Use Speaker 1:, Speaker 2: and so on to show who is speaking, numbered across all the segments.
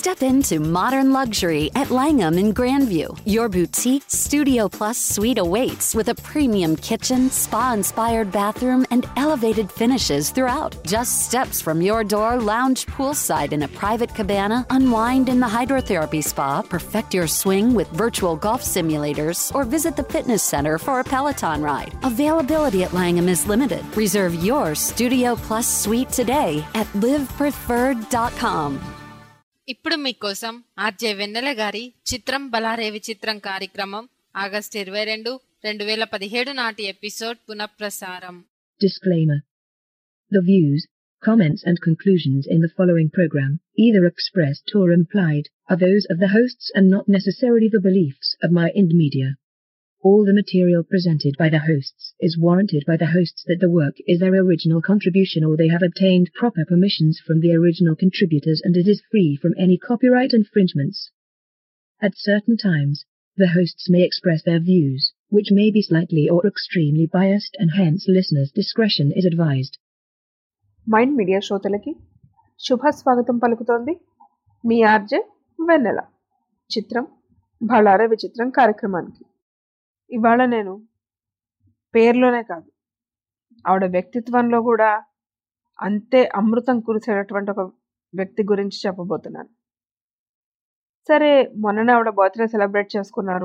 Speaker 1: Step into modern luxury at Langham in Grandview. Your boutique Studio Plus suite awaits with a premium kitchen, spa inspired bathroom, and elevated finishes throughout. Just steps from your door, lounge poolside in a private cabana, unwind in the hydrotherapy spa, perfect your swing with virtual golf simulators, or visit the fitness center for a Peloton ride. Availability at Langham is limited. Reserve your Studio Plus suite today at livepreferred.com.
Speaker 2: ఇప్పుడు మీకోసం RJ వెన్నెల గారి చిత్రం బలారే విచిత్రం కార్యక్రమం August ఇరవై రెండు రెండు వేల పదిహేడు నాటి ఎపిసోడ్ పునఃప్రసారం
Speaker 3: Disclaimer. The views, comments and conclusions in the following program, either expressed or implied, are those of the hosts and not necessarily the beliefs of my Ind Media. All the material presented by the hosts is warranted by the hosts that the work is their original contribution or they have obtained proper permissions from the original contributors and it is free from any copyright infringements. At certain times, the hosts may express their views, which may be slightly or extremely biased and hence listeners' discretion is advised.
Speaker 4: Mind media శ్రోతలకి శుభ స్వాగతం పలుకుతోంది మీ RJ వెన్నెల చిత్రం బళార విచిత్రం కార్యక్రమానికి ఇవాళ నేను పేర్లోనే కాదు ఆవిడ వ్యక్తిత్వంలో కూడా అంతే అమృతం కురిసేటటువంటి ఒక వ్యక్తి గురించి చెప్పబోతున్నాను సరే మొన్ననే ఆవిడ బర్త్డే సెలబ్రేట్ చేసుకున్నారు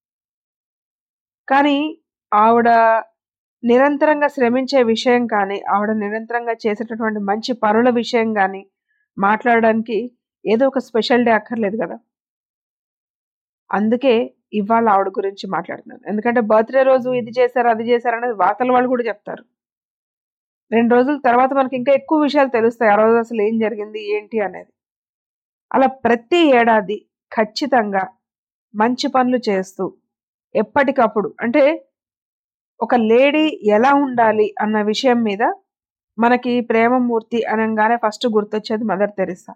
Speaker 4: కానీ ఆవిడ నిరంతరంగా శ్రమించే విషయం కానీ ఆవిడ నిరంతరంగా చేసేటటువంటి మంచి పనుల విషయం కానీ మాట్లాడడానికి ఏదో ఒక స్పెషల్ డే అక్కర్లేదు కదా అందుకే ఇవాళ ఆవిడ గురించి మాట్లాడుతున్నాను ఎందుకంటే బర్త్డే రోజు ఇది చేశారు అది చేశారు అనేది వార్తల వాళ్ళు కూడా చెప్తారు రెండు రోజుల తర్వాత మనకి ఇంకా ఎక్కువ విషయాలు తెలుస్తాయి ఆ రోజు అసలు ఏం జరిగింది ఏంటి అనేది అలా ప్రతి ఏడాది ఖచ్చితంగా మంచి పనులు చేస్తూ ఎప్పటికప్పుడు అంటే ఒక లేడీ ఎలా ఉండాలి అన్న విషయం మీద మనకి ప్రేమమూర్తి అనగానే ఫస్ట్ గుర్తొచ్చేది మదర్ తెరిసా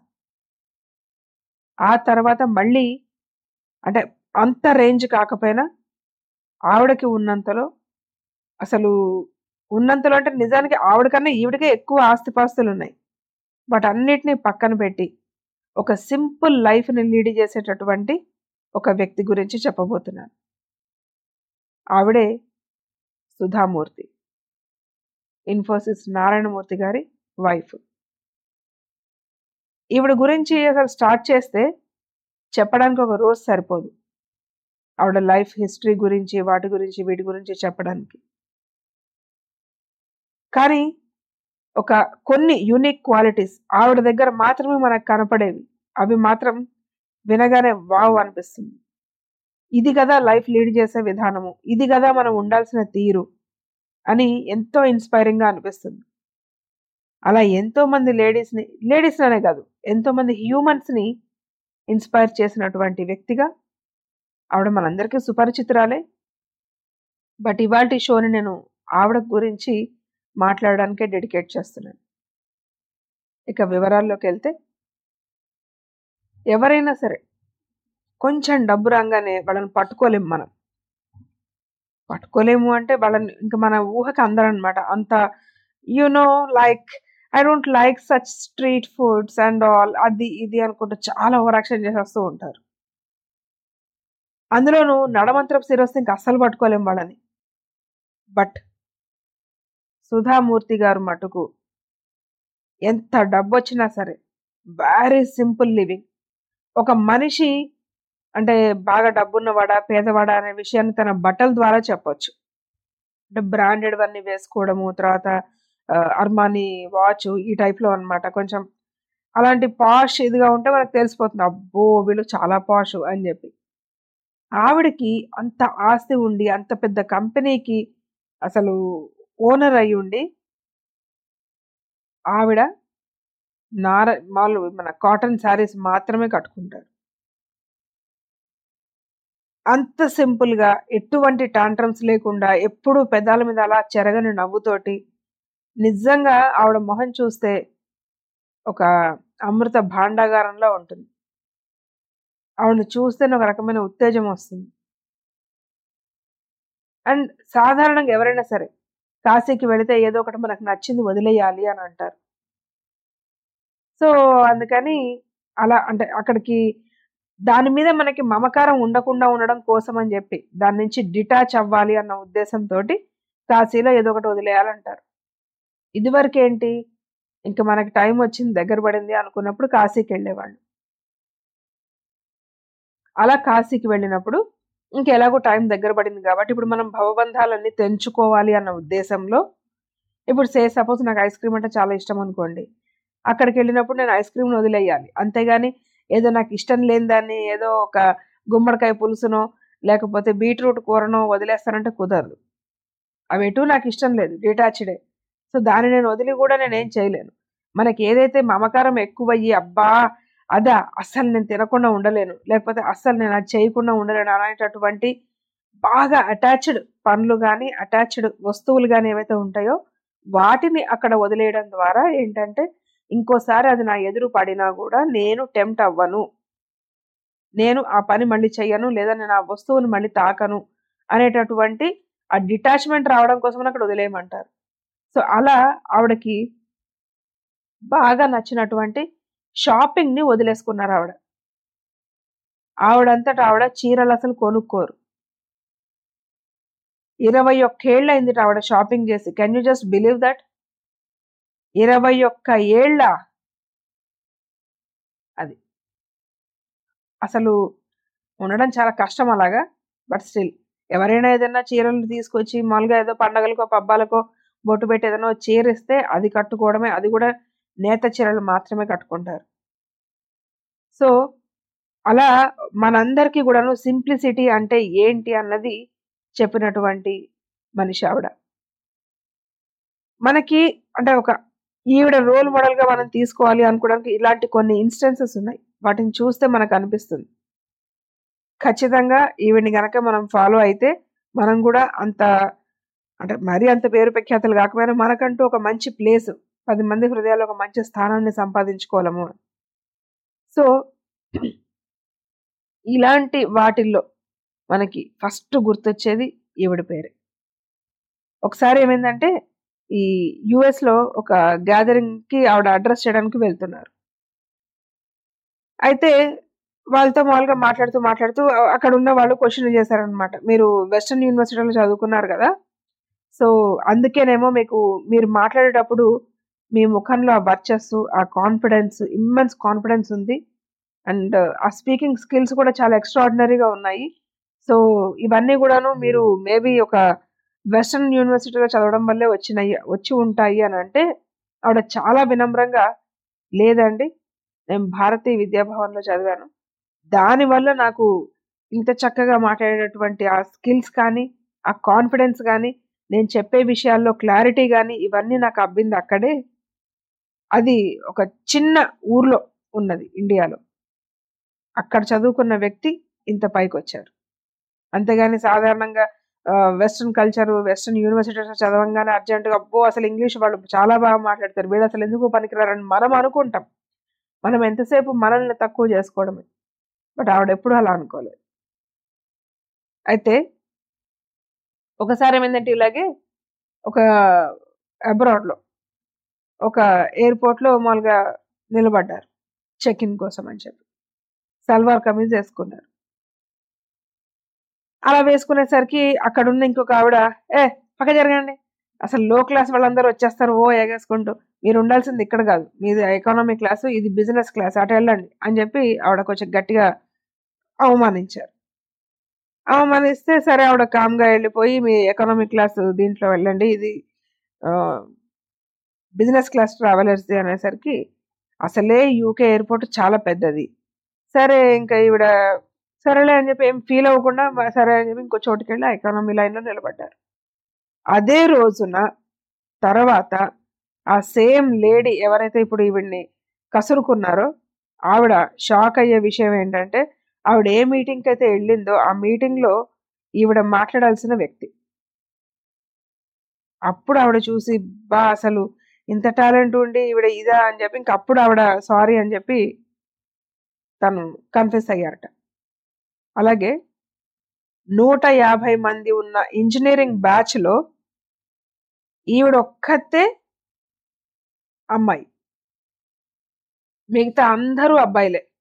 Speaker 4: ఆ తర్వాత మళ్ళీ అంటే అంత రేంజ్ కాకపోయినా ఆవిడకి ఉన్నంతలో అసలు ఉన్నంతలో అంటే నిజానికి ఆవిడకన్నా ఈవిడకే ఎక్కువ ఆస్తిపాస్తులు ఉన్నాయి బట్ అన్నిటినీ పక్కన పెట్టి ఒక సింపుల్ లైఫ్ని లీడ్ చేసేటటువంటి ఒక వ్యక్తి గురించి చెప్పబోతున్నాను ఆవిడే సుధామూర్తి ఇన్ఫోసిస్ నారాయణమూర్తి గారి వైఫ్ ఈవిడ గురించి అసలు స్టార్ట్ చేస్తే చెప్పడానికి ఒక రోజు సరిపోదు ఆవిడ లైఫ్ హిస్టరీ గురించి వాటి గురించి వీటి గురించి చెప్పడానికి కానీ ఒక కొన్ని యూనిక్ క్వాలిటీస్ ఆవిడ దగ్గర మాత్రమే మనకు కనపడేవి అవి మాత్రం వినగానే వావ్ అనిపిస్తుంది ఇది కదా లైఫ్ లీడ్ చేసే విధానము ఇది కదా మనం ఉండాల్సిన తీరు అని ఎంతో ఇన్స్పైరింగ్గా అనిపిస్తుంది అలా ఎంతో మంది లేడీస్ని లేడీస్ అనే కాదు ఎంతో మంది హ్యూమన్స్ని ఇన్స్పైర్ చేసినటువంటి వ్యక్తిగా ఆవిడ మనందరికీ సుపరిచితురాలే బట్ ఇవాళ షోని నేను ఆవిడ గురించి మాట్లాడడానికే డెడికేట్ చేస్తున్నాను ఇక వివరాల్లోకి వెళ్తే ఎవరైనా సరే కొంచెం డబ్బు రాగానే వాళ్ళని పట్టుకోలేము మనం పట్టుకోలేము అంటే వాళ్ళని ఇంకా మన ఊహకి అందరనమాట అంత you know like I don't like such street foods and all అది ఇది అనుకుంటూ చాలా ఓవరాక్షన్ చేసేస్తూ ఉంటారు అందులోనూ నడమంత్రపు సిరొస్తే ఇంకా అస్సలు పట్టుకోలేం వాళ్ళని బట్ సుధామూర్తి గారు మటుకు ఎంత డబ్బు వచ్చినా సరే వెరీ సింపుల్ లివింగ్ ఒక మనిషి అంటే బాగా డబ్బున్నవాడా పేదవాడా అనే విషయాన్ని తన బట్టల ద్వారా చెప్పొచ్చు అంటే బ్రాండెడ్ అన్ని వేసుకోవడము తర్వాత అర్మానీ వాచ్ ఈ టైప్లో అనమాట కొంచెం అలాంటి పాష్ ఇదిగా ఉంటే మనకు తెలిసిపోతుంది అబ్బో వీళ్ళు చాలా పాష్ అని చెప్పి ఆవిడకి అంత ఆస్తి ఉండి అంత పెద్ద కంపెనీకి అసలు ఓనర్ అయి ఉండి ఆవిడ నార మాలు మన కాటన్ శారీస్ మాత్రమే కట్టుకుంటారు అంత సింపుల్గా ఎటువంటి టాంట్రమ్స్ లేకుండా ఎప్పుడూ పెదాల మీద అలా చెరగని నవ్వుతోటి నిజంగా ఆవిడ మొహం చూస్తే ఒక అమృత భాండాగారంలో ఉంటుంది ఆవిడని చూస్తేనే ఒక రకమైన ఉత్తేజం వస్తుంది అండ్ సాధారణంగా ఎవరైనా సరే కాశీకి వెళితే ఏదో ఒకటి మనకు నచ్చింది వదిలేయాలి అని అంటారు సో అందుకని అలా అంటే అక్కడికి దాని మీద మనకి మమకారం ఉండకుండా ఉండడం కోసం అని చెప్పి దాని నుంచి డిటాచ్ అవ్వాలి అన్న ఉద్దేశంతో కాశీలో ఏదో ఒకటి వదిలేయాలంటారు ఇదివరకు ఏంటి ఇంకా మనకి టైం వచ్చింది దగ్గర పడింది అనుకున్నప్పుడు కాశీకి వెళ్ళేవాళ్ళు అలా కాశీకి వెళ్ళినప్పుడు ఇంక ఎలాగో టైం దగ్గర పడింది కాబట్టి ఇప్పుడు మనం భవబంధాలన్నీ తెంచుకోవాలి అన్న ఉద్దేశంలో ఇప్పుడు సే సపోజ్ నాకు ఐస్ క్రీమ్ అంటే చాలా ఇష్టం అనుకోండి అక్కడికి వెళ్ళినప్పుడు నేను ఐస్ క్రీమ్ని వదిలేయాలి అంతేగాని ఏదో నాకు ఇష్టం లేని దాన్ని ఏదో ఒక గుమ్మడికాయ పులుసునో లేకపోతే బీట్రూట్ కూరనో వదిలేస్తానంటే కుదరదు అవి ఎటు నాకు ఇష్టం లేదు డిటాచ్డే సో దాన్ని నేను వదిలి కూడా నేను ఏం చేయలేను మనకి ఏదైతే మమకారం ఎక్కువయ్యి అబ్బా అదా అస్సలు నేను తినకుండా ఉండలేను లేకపోతే అస్సలు నేను అది చేయకుండా ఉండలేను అనేటటువంటి బాగా అటాచ్డ్ పనులు కానీ అటాచ్డ్ వస్తువులు కానీ ఏవైతే ఉంటాయో వాటిని అక్కడ వదిలేయడం ద్వారా ఏంటంటే ఇంకోసారి అది నా ఎదురు పడినా కూడా నేను టెంప్ట్ అవ్వను నేను ఆ పని మళ్ళీ చెయ్యను లేదా నేను ఆ వస్తువుని మళ్ళీ తాకను అనేటటువంటి ఆ డిటాచ్మెంట్ రావడం కోసం అక్కడ వదిలేయమంటారు సో అలా ఆవిడకి బాగా నచ్చినటువంటి షాపింగ్ ని వదిలేసుకున్నారు ఆవిడ ఆవిడంతటా ఆవిడ చీరలు అసలు కొనుక్కోరు ఇరవై ఒక్కేళ్ళు అయింది ఆవిడ షాపింగ్ చేసి can you just believe that ఇరవై ఒక్క ఏళ్ళ అది అసలు ఉండడం చాలా కష్టం అలాగా బట్ స్టిల్ ఎవరైనా ఏదైనా చీరలు తీసుకొచ్చి మామూలుగా ఏదో పండగలకో పబ్బాలకో బొట్టు పెట్టి ఏదైనా చీర ఇస్తే అది కట్టుకోవడమే అది కూడా నేత చీరలు మాత్రమే కట్టుకుంటారు సో అలా మనందరికీ కూడాను సింప్లిసిటీ అంటే ఏంటి అన్నది చెప్పినటువంటి మనిషి ఆవిడ మనకి అంటే ఒక ఈవిడ రోల్ మోడల్ గా మనం తీసుకోవాలి అనుకోవడానికి ఇలాంటి కొన్ని ఇన్స్టెన్సెస్ ఉన్నాయి వాటిని చూస్తే మనకు అనిపిస్తుంది ఖచ్చితంగా ఈవిడ్ని గనక మనం ఫాలో అయితే మనం కూడా అంత అంటే మరీ అంత పేరు ప్రఖ్యాతులు కాకపోయినా మనకంటూ ఒక మంచి ప్లేస్ పది మంది హృదయాల్లో ఒక మంచి స్థానాన్ని సంపాదించుకోవాలము సో ఇలాంటి వాటిల్లో మనకి ఫస్ట్ గుర్తొచ్చేది ఈవిడ పేరే ఒకసారి ఏమైందంటే ఈ యుఎస్ లో ఒక గ్యాదరింగ్ కి ఆవిడ అడ్రస్ చేయడానికి వెళ్తున్నారు అయితే వాళ్ళతో మామూలుగా మాట్లాడుతూ మాట్లాడుతూ అ- అక్కడ ఉన్న వాళ్ళు క్వశ్చన్ చేశారనమాట మీరు వెస్టర్న్ యూనివర్సిటీలో చదువుకున్నారు కదా సో అందుకేనేమో మీకు మీరు మాట్లాడేటప్పుడు మీ ముఖంలో ఆ వర్చస్సు ఆ కాన్ఫిడెన్స్ ఇమ్మెన్స్ కాన్ఫిడెన్స్ ఉంది అండ్ ఆ స్పీకింగ్ స్కిల్స్ కూడా చాలా ఎక్స్ట్రాడినరీగా ఉన్నాయి సో ఇవన్నీ కూడాను మీరు మేబీ ఒక వెస్టర్న్ యూనివర్సిటీలో చదవడం వల్లే వచ్చినాయి వచ్చి ఉంటాయి అని అంటే ఆవిడ చాలా వినమ్రంగా లేదండి నేను భారతీయ విద్యాభవన్లో చదివాను దానివల్ల నాకు ఇంత చక్కగా మాట్లాడేటటువంటి ఆ స్కిల్స్ కానీ ఆ కాన్ఫిడెన్స్ కానీ నేను చెప్పే విషయాల్లో క్లారిటీ కానీ ఇవన్నీ నాకు అబ్బింది అక్కడే అది ఒక చిన్న ఊర్లో ఉన్నది ఇండియాలో అక్కడ చదువుకున్న వ్యక్తి ఇంత పైకి వచ్చారు అంతేగాని సాధారణంగా వెస్ట్రన్ కల్చర్ వెస్ట్రన్ యూనివర్సిటీలో చదవంగానే అర్జెంటుగా అబ్బో అసలు ఇంగ్లీష్ వాళ్ళు చాలా బాగా మాట్లాడతారు వీళ్ళు అసలు ఎందుకు పనికిరారని మనం అనుకుంటాం మనం ఎంతసేపు మనల్ని తక్కువ చేసుకోవడమే బట్ ఆవిడ ఎప్పుడు అలా అనుకోలేదు అయితే ఒకసారి ఏమైందంటే ఇలాగే ఒక అబ్రాడ్లో ఒక ఎయిర్పోర్ట్లో మామూలుగా నిలబడ్డారు చెక్ ఇన్ కోసం అని చెప్పి సల్వార్ కమీజ్ వేసుకున్నారు అలా వేసుకునేసరికి అక్కడ ఉన్న ఇంకొక ఆవిడ ఏ పక్క జరగండి అసలు లో క్లాస్ వాళ్ళందరూ వచ్చేస్తారు ఓ ఎగేసుకుంటూ మీరు ఉండాల్సింది ఇక్కడ కాదు మీది ఎకానమీ క్లాసు ఇది బిజినెస్ క్లాస్ అటు వెళ్ళండి అని చెప్పి ఆవిడ కొంచెం గట్టిగా అవమానించారు అవమానిస్తే సరే ఆవిడ కామ్గా వెళ్ళిపోయి మీ ఎకనామిక్ క్లాస్ దీంట్లో వెళ్ళండి ఇది బిజినెస్ క్లాస్ ట్రావెలర్స్ది అనేసరికి అసలే యూకే ఎయిర్పోర్ట్ చాలా పెద్దది సరే ఇంకా ఈవిడ సరేలే అని చెప్పి ఏం ఫీల్ అవ్వకుండా "మ- సరే అని చెప్పి ఇంకో చోటుకి వెళ్ళి ఎకానమీ లైన్లో నిలబడ్డారు అదే రోజున తర్వాత ఆ సేమ్ లేడీ ఎవరైతే ఇప్పుడు ఈవిడ్ని కసురుకున్నారో ఆవిడ షాక్ అయ్యే విషయం ఏంటంటే ఆవిడ ఏ మీటింగ్కి అయితే వెళ్ళిందో ఆ మీటింగ్లో ఈవిడ మాట్లాడాల్సిన వ్యక్తి అప్పుడు ఆవిడ చూసి బా అసలు ఇంత టాలెంట్ ఉండి ఈవిడ ఇదా అని చెప్పి ఇంక అప్పుడు ఆవిడ సారీ అని చెప్పి తను కన్ఫెస్ అయ్యారట అలాగే నూట యాభై మంది ఉన్న ఇంజనీరింగ్ బ్యాచ్లో ఈవిడ ఒక్కతే అమ్మాయి మిగతా అందరూ అబ్బాయిలే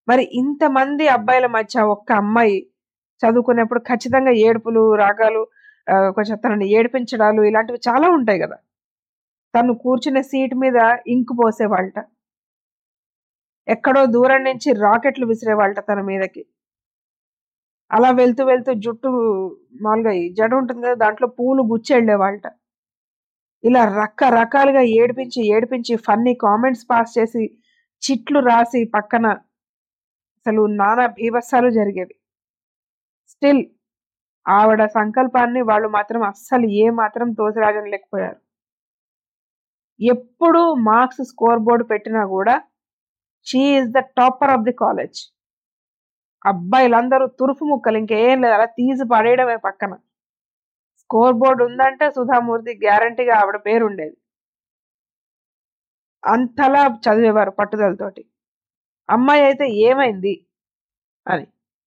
Speaker 4: మరి ఇంతమంది అబ్బాయిల మధ్య ఒక్క అమ్మాయి చదువుకునేప్పుడు ఖచ్చితంగా ఏడుపులు రాగాలు ఆ, కొంచెం తనని ఏడిపించడాలు ఇలాంటివి చాలా ఉంటాయి కదా తను కూర్చునే సీట్ మీద ఇంకు పోసేవాళ్ళట ఎక్కడో దూరం నుంచి రాకెట్లు విసిరేవాళ్ళట తన మీదకి అలా వెళ్తూ వెళ్తూ జుట్టు మామూలుగా ఈ జడ ఉంటుంది కదా దాంట్లో పూలు గుచ్చి వెళ్ళేవాళ్ళట ఇలా రకరకాలుగా ఏడిపించి ఏడిపించి ఫన్నీ కామెంట్స్ పాస్ చేసి చిట్లు రాసి పక్కన అసలు నానా భీభత్సాలు జరిగేవి స్టిల్ ఆవిడ సంకల్పాన్ని వాళ్ళు మాత్రం అస్సలు ఏ మాత్రం తోసిరాజనలేకపోయారు ఎప్పుడు మార్క్స్ స్కోర్ బోర్డు పెట్టినా కూడా she is the topper of the college అబ్బాయిలందరూ తురుపు ముక్కలు ఇంకేం లేదు అలా తీసి పడేయడమే పక్కన స్కోర్ బోర్డు ఉందంటే సుధామూర్తి గ్యారంటీగా ఆవిడ పేరు ఉండేది అంతలా చదివేవారు పట్టుదలతోటి అమ్మాయి అయితే ఏమైంది అని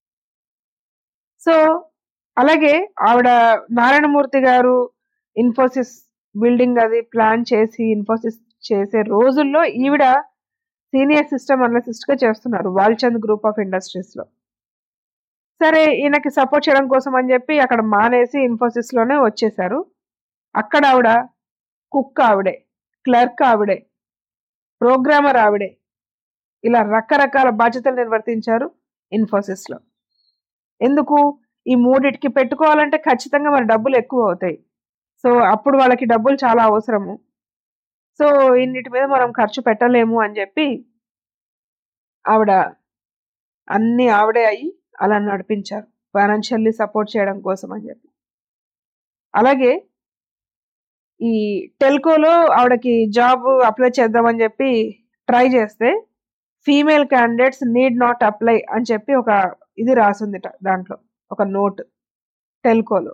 Speaker 4: సో అలాగే ఆవిడ నారాయణమూర్తి గారు ఇన్ఫోసిస్ బిల్డింగ్ అది ప్లాన్ చేసి ఇన్ఫోసిస్ చేసే రోజుల్లో ఈవిడ సీనియర్ సిస్టమ్ అనలిసిస్ట్ గా చేస్తున్నారు వాల్చంద్ గ్రూప్ ఆఫ్ ఇండస్ట్రీస్ లో సరే ఈయనకి సపోర్ట్ చేయడం కోసం అని చెప్పి అక్కడ మానేసి ఇన్ఫోసిస్ లోనే వచ్చేసారు అక్కడ ఆవిడ కుక్ ఆవిడే క్లర్క్ ఆవిడే ప్రోగ్రామర్ ఆవిడే ఇలా రకరకాల బాధ్యతలు నిర్వర్తించారు ఇన్ఫోసిస్ లో ఎందుకు ఈ మూడిటికి పెట్టుకోవాలంటే ఖచ్చితంగా మన డబ్బులు ఎక్కువ అవుతాయి సో అప్పుడు వాళ్ళకి డబ్బులు చాలా అవసరము సో ఇన్నిటి మీద మనం ఖర్చు పెట్టలేము అని చెప్పి ఆవిడ అన్ని ఆవిడే అయ్యి అలా నడిపించారు ఫైనాన్షియల్లీ సపోర్ట్ చేయడం కోసం అని చెప్పి అలాగే ఈ టెల్కోలో ఆవిడకి జాబ్ అప్లై చేద్దామని చెప్పి ట్రై చేస్తే female candidates need not apply అని చెప్పి ఒక ఇది రాసిందిట దాంట్లో ఒక నోట్ టెల్కోలో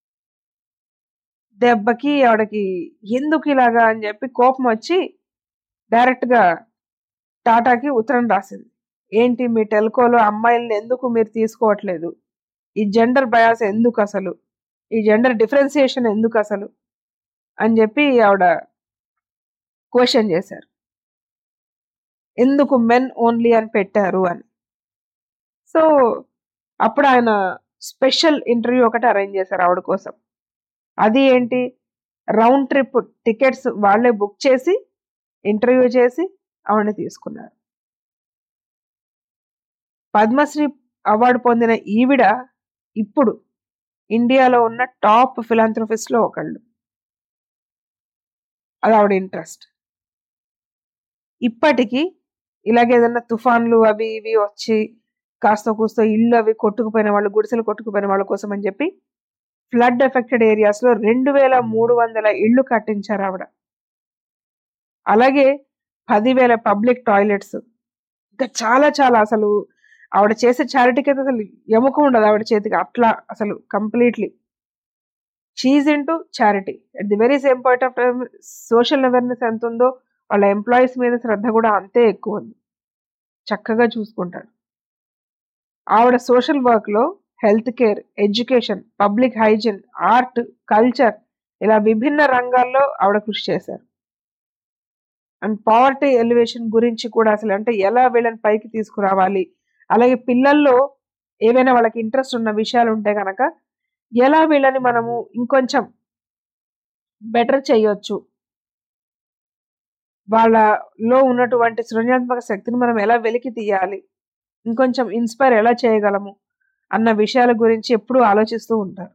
Speaker 4: దెబ్బకి ఆవిడకి ఎందుకు ఇలాగా అని చెప్పి కోపం వచ్చి డైరెక్ట్గా టాటాకి ఉత్తరం రాసింది ఏంటి మీ టెల్కోలో అమ్మాయిల్ని ఎందుకు మీరు తీసుకోవట్లేదు ఈ జెండర్ బయాస్ ఎందుకు అసలు ఈ జెండర్ డిఫరెన్సియేషన్ ఎందుకు అసలు అని చెప్పి ఆవిడ క్వశ్చన్ చేశారు ఎందుకు మెన్ ఓన్లీ అని పెట్టారు అని సో అప్పుడు ఆయన స్పెషల్ ఇంటర్వ్యూ ఒకటి అరేంజ్ చేశారు ఆవిడ కోసం అది ఏంటి రౌండ్ ట్రిప్ టికెట్స్ వాళ్ళే బుక్ చేసి ఇంటర్వ్యూ చేసి ఆవిడని తీసుకున్నారు పద్మశ్రీ అవార్డు పొందిన ఈవిడ ఇప్పుడు ఇండియాలో ఉన్న టాప్ ఫిలాంథ్రఫిస్ట్ లో ఒకళ్ళు అది ఆవిడ ఇంట్రెస్ట్ ఇప్పటికీ ఇలాగే ఏదైనా తుఫాన్లు అవి ఇవి వచ్చి కాస్త కూస్తో ఇల్లు అవి కొట్టుకుపోయిన వాళ్ళు గుడిసెలు కొట్టుకుపోయిన వాళ్ళ కోసం అని చెప్పి ఫ్లడ్ ఎఫెక్టెడ్ ఏరియాస్ లో రెండు వేల మూడు వందల ఇళ్లు కట్టించారు ఆవిడ అలాగే పదివేల పబ్లిక్ టాయిలెట్స్ ఇంకా చాలా చాలా అసలు ఆవిడ చేసే చారిటీకి అయితే అసలు ఎముక ఉండదు ఆవిడ చేతికి అట్లా అసలు completely she's into charity at the very same point of time social awareness ఎంత ఉందో వాళ్ళ ఎంప్లాయీస్ మీద శ్రద్ధ కూడా అంతే ఎక్కువ ఉంది చక్కగా చూసుకుంటాడు ఆవిడ సోషల్ వర్క్ లో health care education public hygiene art culture ఇలా విభిన్న రంగాల్లో ఆవిడ కృషి చేశారు అండ్ పావర్టీ ఎలివేషన్ గురించి కూడా అసలు అంటే ఎలా వీళ్ళని పైకి తీసుకురావాలి అలాగే పిల్లల్లో ఏవైనా వాళ్ళకి ఇంట్రెస్ట్ ఉన్న విషయాలు ఉంటే కనుక ఎలా వీళ్ళని మనము ఇంకొంచెం బెటర్ చేయొచ్చు వాళ్ళలో ఉన్నటువంటి సృజనాత్మక శక్తిని మనం ఎలా వెలికి తీయాలి ఇంకొంచెం ఇన్స్పైర్ ఎలా చేయగలము అన్న విషయాల గురించి ఎప్పుడూ ఆలోచిస్తూ ఉంటారు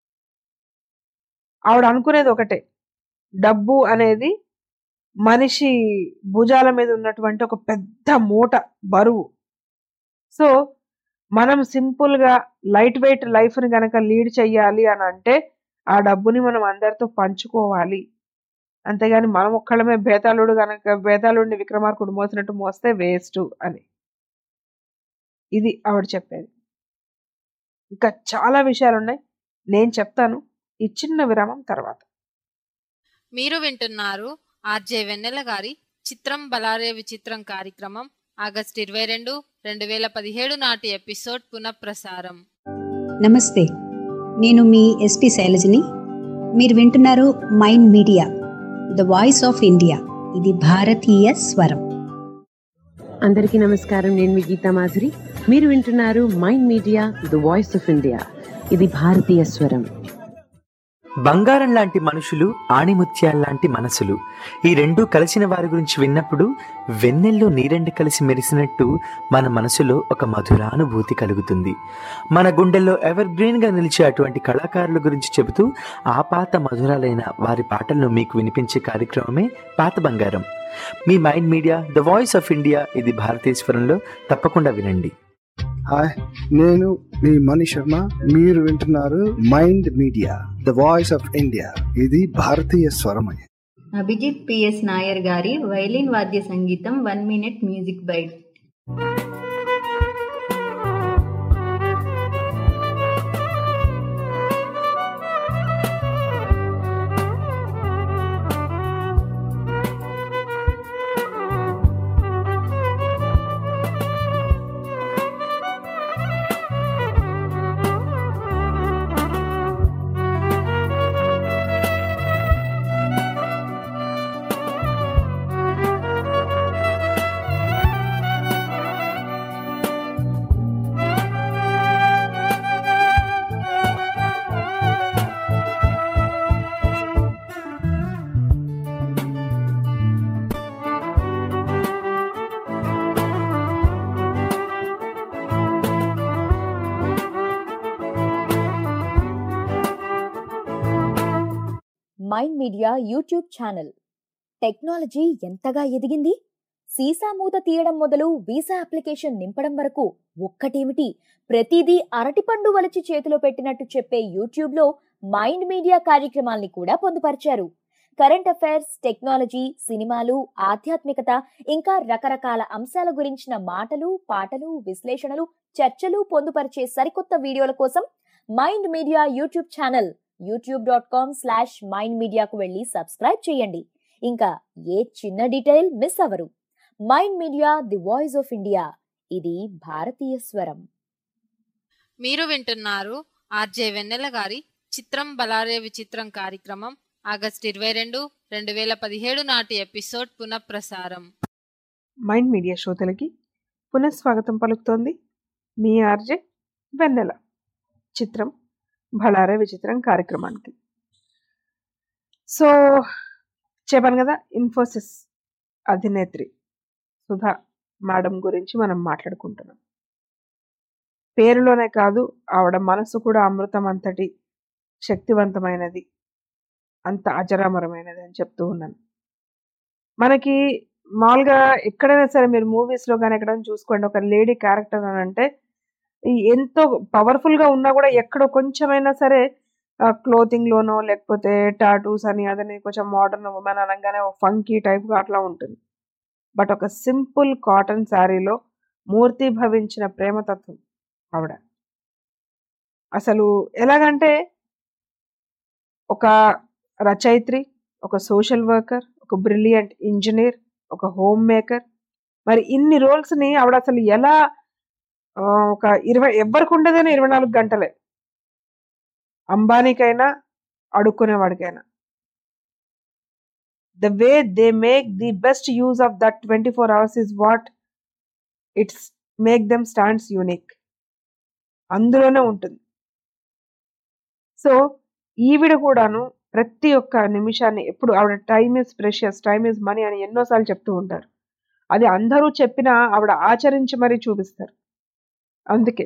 Speaker 4: ఆవిడ అనుకునేది ఒకటే డబ్బు అనేది మనిషి భుజాల మీద ఉన్నటువంటి ఒక పెద్ద మూట బరువు సో మనం సింపుల్ గా లైట్ వెయిట్ లైఫ్ ని గనక లీడ్ చెయ్యాలి అని అంటే ఆ డబ్బుని మనం అందరితో పంచుకోవాలి అంతేగాని మనం ఒక్కళ్ళమే బేతాళుడు గనక బేతాళుడిని విక్రమార్కుడు మోసినట్టు మోస్తే వేస్ట్ అని ఇది ఆవిడ చెప్పేది ఇంకా చాలా విషయాలు ఉన్నాయి నేను చెప్తాను ఈ చిన్న విరామం తర్వాత
Speaker 2: మీరు వింటున్నారు ఆర్జే వెన్నెల గారి చిత్రం బలారే విచిత్రం కార్యక్రమం ఆగస్ట్ ఇరవై రెండు రెండు వేల పదిహేడు నాటి ఎపిసోడ్ పునఃప్రసారం
Speaker 5: నమస్తే నేను మీ ఎస్పి శైలజని మీరు వింటున్నారు mind media the voice of India ఇది భారతీయ స్వరం
Speaker 6: అందరికీ నమస్కారం నేను మీ గీతా మాధురి మీరు వింటున్నారు mind media the voice of India ఇది భారతీయ స్వరం
Speaker 7: బంగారం లాంటి మనుషులు ఆణిముత్యాల్లాంటి మనసులు ఈ రెండూ కలిసిన వారి గురించి విన్నప్పుడు వెన్నెల్లో నీరెండు కలిసి మెరిసినట్టు మన మనసులో ఒక మధురానుభూతి కలుగుతుంది మన గుండెల్లో ఎవర్ గ్రీన్గా నిలిచే అటువంటి కళాకారుల గురించి చెబుతూ ఆ పాత మధురాలైన వారి పాటలను మీకు వినిపించే కార్యక్రమమే పాత బంగారం మీ mind media the voice of India ఇది భారతీశ్వరంలో తప్పకుండా వినండి
Speaker 8: హాయ్ నేను మీ మణి శర్మ మీరు వింటున్నారు mind media the voice of India ఇది భారతీయ స్వరమయ
Speaker 9: అభిజిత్ పిఎస్ నాయర్ గారి వైలిన్ వాద్య సంగీతం one minute music bite
Speaker 10: mind media YouTube channel technology ఎంతగా ఎదిగింది సీసా మూత తీయడం మొదలు వీసా అప్లికేషన్ నింపడం వరకు ఒక్కటేమిటి ప్రతిదీ అరటిపండు వలిచి చేతిలో పెట్టినట్టు చెప్పే యూట్యూబ్ లో మైండ్ మీడియా కార్యక్రమాల్ని కూడా పొందుపరిచారు కరెంట్ అఫైర్స్ టెక్నాలజీ సినిమాలు ఆధ్యాత్మికత ఇంకా రకరకాల అంశాల గురించిన మాటలు పాటలు విశ్లేషణలు చర్చలు పొందుపరిచే సరికొత్త వీడియోల కోసం mind media YouTube channel YouTube dot com slash mind మీడియాకు వెళ్ళి సబ్స్క్రైబ్ చేయండి ఇంకా ఏ చిన్న డీటెయిల్ మిస్ అవరు mind media the voice of India ఇది భారతీయ స్వరం
Speaker 2: మీరు వింటున్నారు ఆర్జే వెన్నెల గారి చిత్రం బలారే విచిత్రం కార్యక్రమం ఆగస్ట్ ఇరవై రెండు రెండు వేల పదిహేడు నాటి ఎపిసోడ్ పునఃప్రసారం
Speaker 4: మైండ్ మీడియా శ్రోతలకి పునఃస్వాగతం పలుకుతోంది మీ ఆర్జే వెన్నెల చిత్రం భళారే విచిత్రం కార్యక్రమానికి సో చెప్పాను కదా ఇన్ఫోసిస్ అధినేత్రి సుధా మేడం గురించి మనం మాట్లాడుకుంటున్నాం పేరులోనే కాదు ఆవిడ మనసు కూడా అమృతం అంతటి శక్తివంతమైనది అంత అజరామరమైనది అని చెప్తూ ఉన్నాను మనకి మామూలుగా ఎక్కడైనా సరే మీరు మూవీస్లో కానీ ఎక్కడైనా చూసుకోండి ఒక లేడీ క్యారెక్టర్ అని అంటే ఈ ఎంతో పవర్ఫుల్గా ఉన్నా కూడా ఎక్కడో కొంచెమైనా సరే క్లోతింగ్ లోనో లేకపోతే టాటూస్ అని అదని కొంచెం మోడర్న్ ఉమెన్ అనగానే ఫంకీ టైప్గా అట్లా ఉంటుంది బట్ ఒక సింపుల్ కాటన్ శారీలో మూర్తి భవించిన ప్రేమతత్వం ఆవిడ అసలు ఎలాగంటే ఒక రచయిత్రి ఒక సోషల్ వర్కర్ ఒక బ్రిలియంట్ ఇంజనీర్ ఒక హోమ్ మేకర్ మరి ఇన్ని రోల్స్ని ఆవిడ అసలు ఎలా ఆ, ఒక ఇరవై ఎవరికి ఉండదని ఇరవై నాలుగు గంటలే అంబానీకైనా అడుక్కునేవాడికైనా the way they make the best use of that twenty four hours is what it's make them stands unique అందులోనే ఉంటుంది సో ఈవిడ కూడాను ప్రతి ఒక్క నిమిషాన్ని ఎప్పుడు ఆవిడ time is precious time is money అని ఎన్నోసార్లు చెప్తూ ఉంటారు అది అందరూ చెప్పినా ఆవిడ ఆచరించి మరీ చూపిస్తారు అందుకే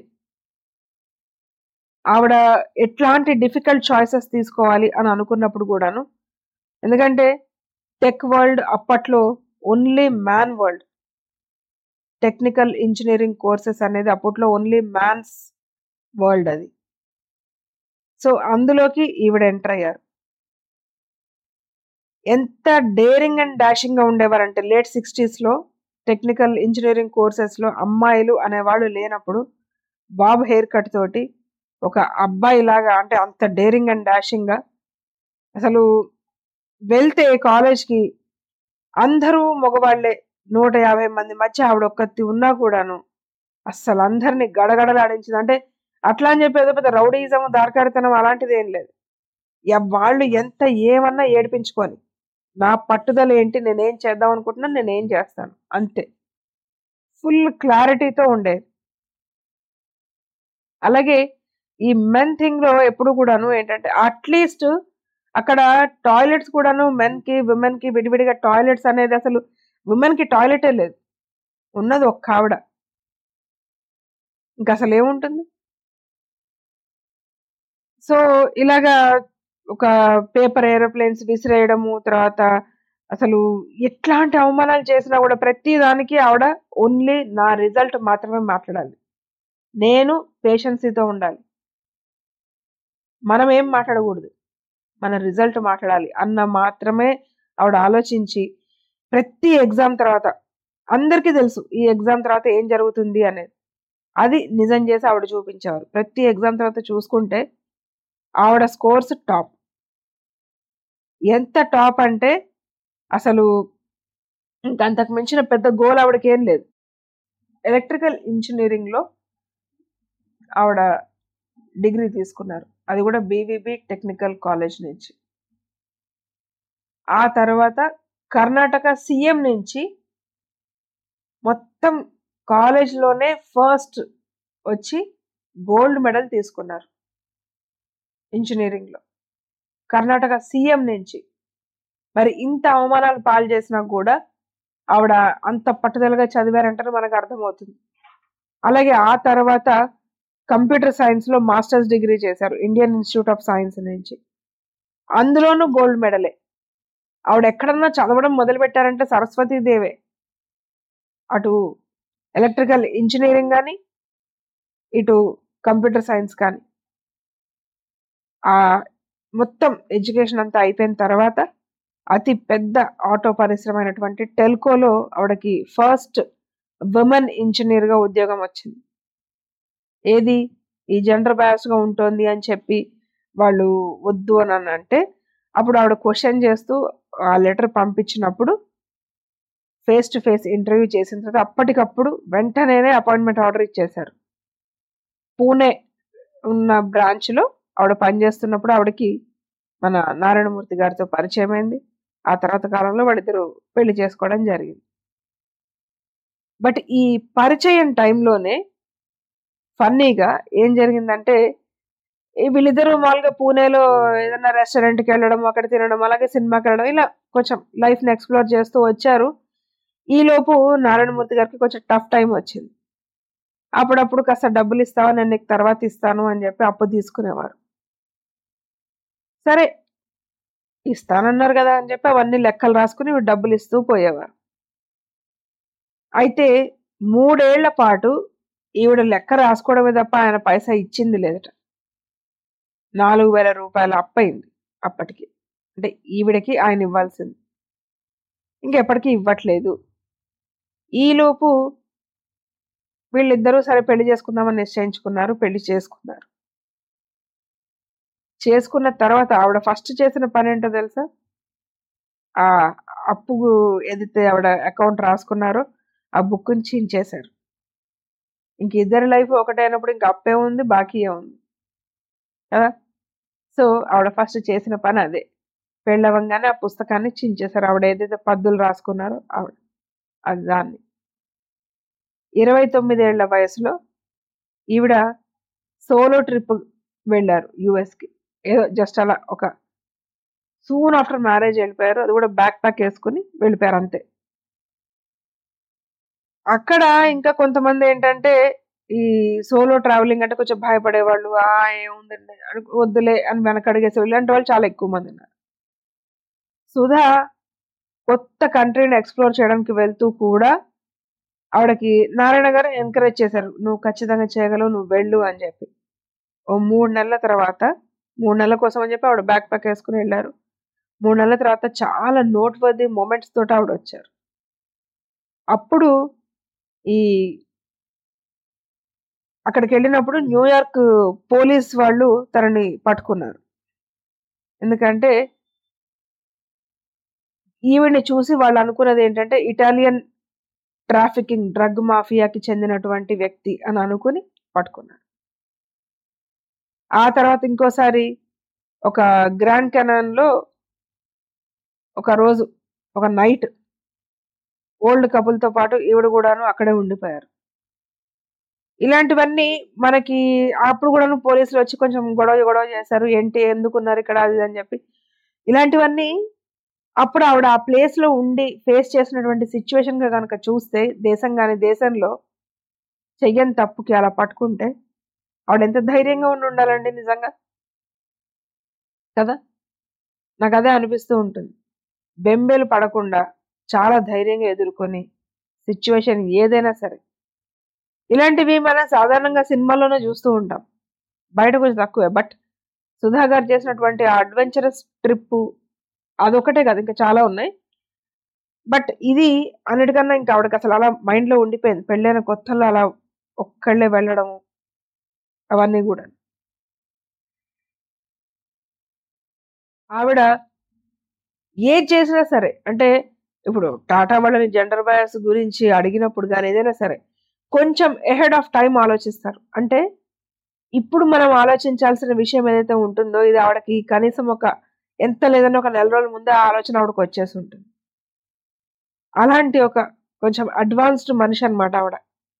Speaker 4: ఆవిడ ఎట్లాంటి డిఫికల్ట్ చాయిసెస్ తీసుకోవాలి అని అనుకున్నప్పుడు కూడాను ఎందుకంటే టెక్ వరల్డ్ అప్పట్లో only man world technical engineering courses అనేది అప్పట్లో ఓన్లీ మ్యాన్స్ వరల్డ్ అది సో అందులోకి ఈవిడ ఎంటర్ అయ్యారు ఎంత డేరింగ్ అండ్ డాషింగ్ గా ఉండేవారంటే లేట్ సిక్స్టీస్ లో టెక్నికల్ ఇంజనీరింగ్ కోర్సెస్ లో అమ్మాయిలు అనేవాళ్ళు లేనప్పుడు బాబ్ హెయిర్ కట్ తోటి ఒక అబ్బాయి లాగా అంటే అంత డేరింగ్ అండ్ డాషింగ్ గా అసలు వెళ్తే కాలేజ్కి అందరూ మగవాళ్లే నూట యాభై మంది మధ్య ఆవిడ ఒక్కతి ఉన్నా కూడాను అస్సలు అందరినీ గడగడలాడించింది అంటే అట్లా అని చెప్పి ఏదో పెద్ద రౌడీజం దారకారితనం అలాంటిది ఏం లేదు ఎ- వాళ్ళు ఎంత ఏమన్నా ఏడిపించుకొని నా పట్టుదల ఏంటి నేనేం చేద్దాం అనుకుంటున్నాను నేనేం చేస్తాను అంతే ఫుల్ క్లారిటీతో ఉండేది అలాగే ఈ మెన్ థింగ్ లో ఎప్పుడు కూడాను ఏంటంటే అట్లీస్ట్ అక్కడ టాయిలెట్స్ కూడాను మెన్ కి విమెన్ కి విడివిడిగా టాయిలెట్స్ అనేది అసలు విమెన్ కి టాయిలెటే లేదు ఉన్నది ఒక్క ఆవిడ ఇంకా అసలు ఏముంటుంది సో ఇలాగా ఒక పేపర్ ఏరోప్లేన్స్ విసిరేయడము తర్వాత అసలు ఎట్లాంటి అవమానాలు చేసినా కూడా ప్రతి దానికి ఆవిడ ఓన్లీ నా రిజల్ట్ మాత్రమే మాట్లాడాలి నేను పేషెన్సీతో ఉండాలి మనం ఏం మాట్లాడకూడదు మన రిజల్ట్ మాట్లాడాలి అన్న మాత్రమే ఆవిడ ఆలోచించి ప్రతి ఎగ్జామ్ తర్వాత అందరికీ తెలుసు ఈ ఎగ్జామ్ తర్వాత ఏం జరుగుతుంది అనేది అది నిజం చేసి ఆవిడ చూపించేవారు ప్రతి ఎగ్జామ్ తర్వాత చూసుకుంటే ఆవిడ స్కోర్స్ టాప్ ఎంత టాప్ అంటే అసలు ఇంకా అంతకు మించిన పెద్ద గోల్ ఆవిడకి ఏం లేదు ఎలక్ట్రికల్ ఇంజనీరింగ్లో ఆవిడ డిగ్రీ తీసుకున్నారు అది కూడా బీవీబీ టెక్నికల్ కాలేజ్ నుంచి ఆ తర్వాత కర్ణాటక సీఎం నుంచి మొత్తం కాలేజ్లోనే ఫస్ట్ వచ్చి గోల్డ్ మెడల్ తీసుకున్నారు ఇంజనీరింగ్లో కర్ణాటక సీఎం నుంచి మరి ఇంత అవమానాలు పాలు చేసినా కూడా ఆవిడ అంత పట్టుదలగా చదివారంటే మనకు అర్థమవుతుంది అలాగే ఆ తర్వాత కంప్యూటర్ సైన్స్లో మాస్టర్స్ డిగ్రీ చేశారు ఇండియన్ ఇన్స్టిట్యూట్ ఆఫ్ సైన్స్ నుంచి అందులోనూ గోల్డ్ మెడలే ఆవిడ ఎక్కడన్నా చదవడం మొదలు పెట్టారంటే సరస్వతీదేవే అటు ఎలక్ట్రికల్ ఇంజనీరింగ్ కానీ ఇటు కంప్యూటర్ సైన్స్ కానీ ఆ మొత్తం ఎడ్యుకేషన్ అంతా అయిపోయిన తర్వాత అతి పెద్ద ఆటో పరిశ్రమ అయినటువంటి టెల్కోలో ఆవిడకి ఫస్ట్ ఉమెన్ ఇంజనీర్గా ఉద్యోగం వచ్చింది ఏది ఈ జెండర్ బయాస్గా ఉంటుంది అని చెప్పి వాళ్ళు వద్దు అని అంటే అప్పుడు ఆవిడ క్వశ్చన్ చేస్తూ ఆ లెటర్ పంపించినప్పుడు ఫేస్ టు ఫేస్ ఇంటర్వ్యూ చేసిన తర్వాత అప్పటికప్పుడు వెంటనే అపాయింట్మెంట్ ఆర్డర్ ఇచ్చేశారు పూణే ఉన్న బ్రాంచ్లో ఆవిడ పనిచేస్తున్నప్పుడు ఆవిడకి మన నారాయణమూర్తి గారితో పరిచయం అయింది ఆ తర్వాత కాలంలో వాళ్ళిద్దరు పెళ్లి చేసుకోవడం జరిగింది బట్ ఈ పరిచయం టైంలోనే ఫన్నీగా ఏం జరిగిందంటే ఈ వీళ్ళిద్దరూ మామూలుగా పూణేలో ఏదైనా రెస్టారెంట్కి వెళ్ళడం అక్కడ తినడం అలాగే సినిమాకి వెళ్ళడం ఇలా కొంచెం లైఫ్ని ఎక్స్ప్లోర్ చేస్తూ వచ్చారు ఈలోపు నారాయణమూర్తి గారికి కొంచెం టఫ్ టైం వచ్చింది అప్పుడప్పుడు కాస్త డబ్బులు ఇస్తావా నేను నీకు తర్వాత ఇస్తాను అని చెప్పి అప్పు తీసుకునేవారు సరే ఇస్తానన్నారు కదా అని చెప్పి అవన్నీ లెక్కలు రాసుకుని డబ్బులు ఇస్తూ పోయేవారు అయితే మూడేళ్ల పాటు ఈవిడ లెక్క రాసుకోవడమే తప్ప ఆయన పైసా ఇచ్చింది లేదట నాలుగు వేల రూపాయలు అప్పయింది అప్పటికి అంటే ఈవిడకి ఆయన ఇవ్వాల్సింది ఇంకెప్పటికీ ఇవ్వట్లేదు ఈలోపు వీళ్ళిద్దరూ సరే పెళ్లి చేసుకుందామని నిశ్చయించుకున్నారు పెళ్లి చేసుకున్నారు చేసుకున్న తర్వాత ఆవిడ ఫస్ట్ చేసిన పని ఏంటో తెలుసా ఆ అప్పు ఏదైతే ఆవిడ అకౌంట్ రాసుకున్నారో ఆ బుక్ని చించేశారు ఇంక ఇద్దరి లైఫ్ ఒకటైనప్పుడు ఇంక అప్పే ఉంది బాకీ ఉంది కదా సో ఆవిడ ఫస్ట్ చేసిన పని అదే పెళ్ళవంగానే ఆ పుస్తకాన్ని చించేశారు ఆవిడ ఏదైతే పద్దులు రాసుకున్నారో ఆవిడ అది దాన్ని ఇరవై తొమ్మిదేళ్ల వయసులో ఈవిడ సోలో ట్రిప్ వెళ్ళారు యుఎస్కి ఏదో జస్ట్ అలా ఒక సూన్ ఆఫ్టర్ మ్యారేజ్ వెళ్ళిపోయారు అది కూడా బ్యాక్ ప్యాక్ వేసుకుని వెళ్ళిపోయారు అంతే అక్కడ ఇంకా కొంతమంది ఏంటంటే ఈ సోలో ట్రావెలింగ్ అంటే కొంచెం భయపడేవాళ్ళు ఆ ఏముందండి అని వద్దులే అని వెనకడిగేసి ఇలాంటి వాళ్ళు చాలా ఎక్కువ మంది ఉన్నారు సుధా కొత్త కంట్రీని ఎక్స్ప్లోర్ చేయడానికి వెళ్తూ కూడా ఆవిడకి నారాయణ గారు ఎంకరేజ్ చేశారు నువ్వు ఖచ్చితంగా చేయగలవు నువ్వు వెళ్ళు అని చెప్పి ఓ మూడు నెలల తర్వాత మూడు నెలల కోసం అని చెప్పి ఆవిడ బ్యాక్ ప్యాక్ వేసుకుని వెళ్ళారు మూడు నెలల తర్వాత చాలా నోట్ వర్ది మూమెంట్స్ తోటి ఆవిడ వచ్చారు అప్పుడు ఈ అక్కడికి వెళ్ళినప్పుడు న్యూయార్క్ పోలీస్ వాళ్ళు తనని పట్టుకున్నారు ఎందుకంటే ఈవిడ్ని చూసి వాళ్ళు అనుకున్నది ఏంటంటే ఇటాలియన్ ట్రాఫికింగ్ డ్రగ్ మాఫియాకి చెందినటువంటి వ్యక్తి అని అనుకుని పట్టుకున్నారు ఆ తర్వాత ఇంకోసారి ఒక గ్రాండ్ కెనాన్లో ఒక రోజు ఒక నైట్ ఓల్డ్ కపుల్తో పాటు ఈవిడ కూడాను అక్కడే ఉండిపోయారు ఇలాంటివన్నీ మనకి అప్పుడు కూడాను పోలీసులు వచ్చి కొంచెం గొడవ గొడవ చేశారు ఏంటి ఎందుకున్నారు ఇక్కడ అది ఇది అని చెప్పి ఇలాంటివన్నీ అప్పుడు ఆవిడ ఆ ప్లేస్ లో ఉండి ఫేస్ చేసినటువంటి సిచ్యువేషన్ గా కనుక చూస్తే దేశం కానీ దేశంలో చెయ్యని తప్పుకి అలా పట్టుకుంటే ఆవిడ ఎంత ధైర్యంగా ఉండి ఉండాలండి నిజంగా కదా నాకు అదే అనిపిస్తూ ఉంటుంది బెంబేలు పడకుండా చాలా ధైర్యంగా ఎదుర్కొని సిచ్యువేషన్ ఏదైనా సరే ఇలాంటివి మనం సాధారణంగా సినిమాల్లోనే చూస్తూ ఉంటాం బయట కొంచెం తక్కువే బట్ సుధా గారు చేసినటువంటి ఆ అడ్వెంచరస్ ట్రిప్ అదొకటే కాదు ఇంకా చాలా ఉన్నాయి బట్ ఇది అన్నిటికన్నా ఇంకా ఆవిడకి అసలు అలా మైండ్లో ఉండిపోయింది పెళ్ళైన కొత్తలో అలా ఒక్కళ్ళే వెళ్ళడము అవన్నీ కూడా ఆవిడ ఏది చేసినా సరే అంటే ఇప్పుడు టాటా వాళ్ళని జెండర్ బయాస్ గురించి అడిగినప్పుడు కానీ ఏదైనా సరే కొంచెం ఎహెడ్ ఆఫ్ టైం ఆలోచిస్తారు అంటే ఇప్పుడు మనం ఆలోచించాల్సిన విషయం ఏదైతే ఉంటుందో ఇది ఆవిడకి కనీసం ఒక ఎంత లేదన్నా ఒక నెల రోజుల ముందే ఆ ఆలోచన ఆవిడకి వచ్చేసి ఉంటుంది అలాంటి ఒక కొంచెం అడ్వాన్స్డ్ మనిషి అనమాట ఆవిడ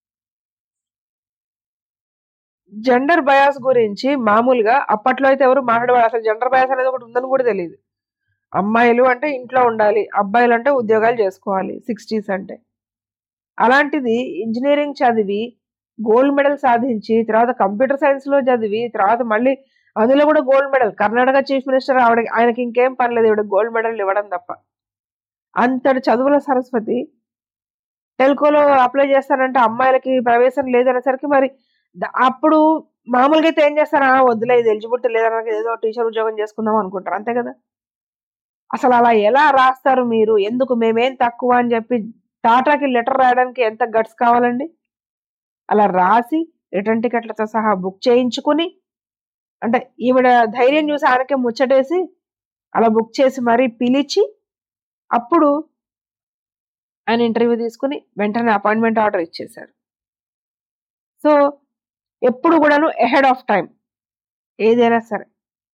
Speaker 4: జెండర్ బయాస్ గురించి మామూలుగా అప్పట్లో అయితే ఎవరు మాట్లాడేవారు అసలు జెండర్ బయాస్ అనేది ఒకటి ఉందని కూడా తెలియదు అమ్మాయిలు అంటే ఇంట్లో ఉండాలి అబ్బాయిలు అంటే ఉద్యోగాలు చేసుకోవాలి సిక్స్టీస్ అంటే అలాంటిది ఇంజనీరింగ్ చదివి గోల్డ్ మెడల్ సాధించి తర్వాత కంప్యూటర్ సైన్స్ లో చదివి తర్వాత మళ్ళీ అందులో కూడా gold medal Karnataka chief minister ఆవిడ ఆయనకి ఇంకేం పని లేదు ఇవిడ గోల్డ్ మెడల్ ఇవ్వడం తప్ప అంతటి చదువుల సరస్వతి టెల్కోలో అప్లై చేస్తారంటే అమ్మాయిలకి ప్రవేశం లేదనేసరికి మరి ద- అప్పుడు మామూలుగా అయితే ఏం చేస్తారా వద్దులే ఇది ఎలిజిబిలిటీ లేదన్నా ఏదో టీచర్ ఉద్యోగం చేసుకుందాం అనుకుంటారు అంతే కదా అసలు అలా ఎలా రాస్తారు మీరు ఎందుకు మేమేం తక్కువ అని చెప్పి టాటాకి లెటర్ రాయడానికి ఎంత గట్స్ కావాలండి అలా రాసి రిటర్న్ టికెట్లతో సహా బుక్ చేయించుకుని అంటే ఈవిడ ధైర్యం చూసి ఆయనకే ముచ్చటేసి అలా బుక్ చేసి మరీ పిలిచి అప్పుడు ఆయన ఇంటర్వ్యూ తీసుకుని వెంటనే అపాయింట్మెంట్ ఆర్డర్ ఇచ్చేశారు సో ఎప్పుడు కూడాను ఎహెడ్ ఆఫ్ టైం ఏదైనా సరే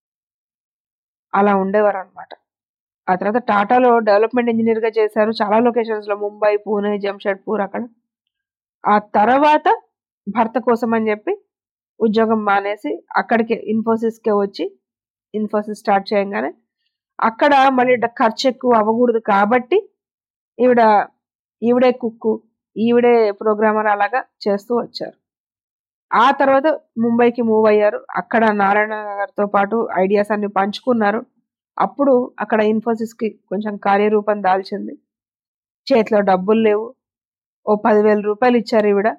Speaker 4: అలా ఉండేవారు అనమాట ఆ తర్వాత టాటాలో డెవలప్మెంట్ ఇంజనీర్ గా చేశారు చాలా లొకేషన్స్ లో ముంబై పూణే జంషెడ్పూర్ అక్కడ ఆ తర్వాత భర్త కోసం అని చెప్పి ఉద్యోగం మానేసి అక్కడికి ఇన్ఫోసిస్ కే వచ్చి ఇన్ఫోసిస్ స్టార్ట్ చేయగానే అక్కడ మళ్ళీ డ- ఖర్చు ఎక్కువ అవ్వకూడదు కాబట్టి ఈవిడ ఈవిడే కుక్కు ఈవిడే ప్రోగ్రామర్ అలాగా చేస్తూ వచ్చారు ఆ తర్వాత ముంబైకి మూవ్ అయ్యారు అక్కడ నారాయణ గారితో పాటు ఐడియాస్ అన్ని పంచుకున్నారు అప్పుడు అక్కడ ఇన్ఫోసిస్ కి కొంచెం కార్యరూపం దాల్చింది చేతిలో డబ్బులు లేవు ఓ పదివేల రూపాయలు ఇచ్చారు ఈవిడ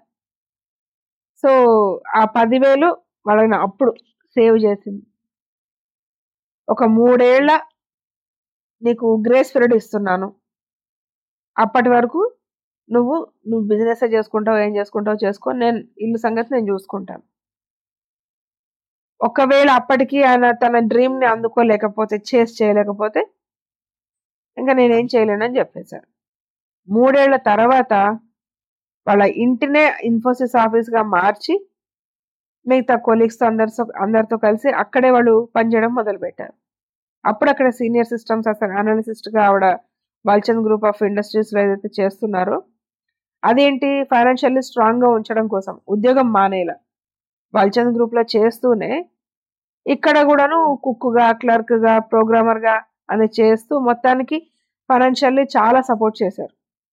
Speaker 4: సో ఆ పదివేలు వాళ్ళని అప్పుడు సేవ్ చేసింది ఒక మూడేళ్ల నీకు గ్రేస్ పీరియడ్ ఇస్తున్నాను అప్పటి వరకు నువ్వు నువ్వు బిజినెస్ చేసుకుంటావు ఏం చేసుకుంటావు చేసుకో నేను ఇల్లు సంగతి నేను చూసుకుంటాను ఒకవేళ అప్పటికి ఆయన తన డ్రీమ్ ని అందుకోలేకపోతే చేసి చేయలేకపోతే ఇంకా నేనేం చేయలేనని చెప్పేశారు మూడేళ్ల తర్వాత వాళ్ళ ఇంటినే ఇన్ఫోసిస్ ఆఫీస్ గా మార్చి మిగతా కొలీగ్స్ తో అందరితో అందరితో కలిసి అక్కడే వాళ్ళు పనిచేయడం మొదలు పెట్టారు అప్పుడు అక్కడ సీనియర్ సిస్టమ్స్ అసలు అనలిసిస్ట్ గా ఆవిడ బాల్చంద్ గ్రూప్ ఆఫ్ ఇండస్ట్రీస్ లో ఏదైతే చేస్తున్నారో అదేంటి ఫైనాన్షియల్లీ స్ట్రాంగ్ గా ఉంచడం కోసం ఉద్యోగం మానేలా బాల్చంద్ గ్రూప్ లో చేస్తూనే ఇక్కడ కూడాను కుక్కుగా క్లర్క్ గా ప్రోగ్రామర్ గా అని చేస్తూ మొత్తానికి ఫైనాన్షియల్లీ చాలా సపోర్ట్ చేశారు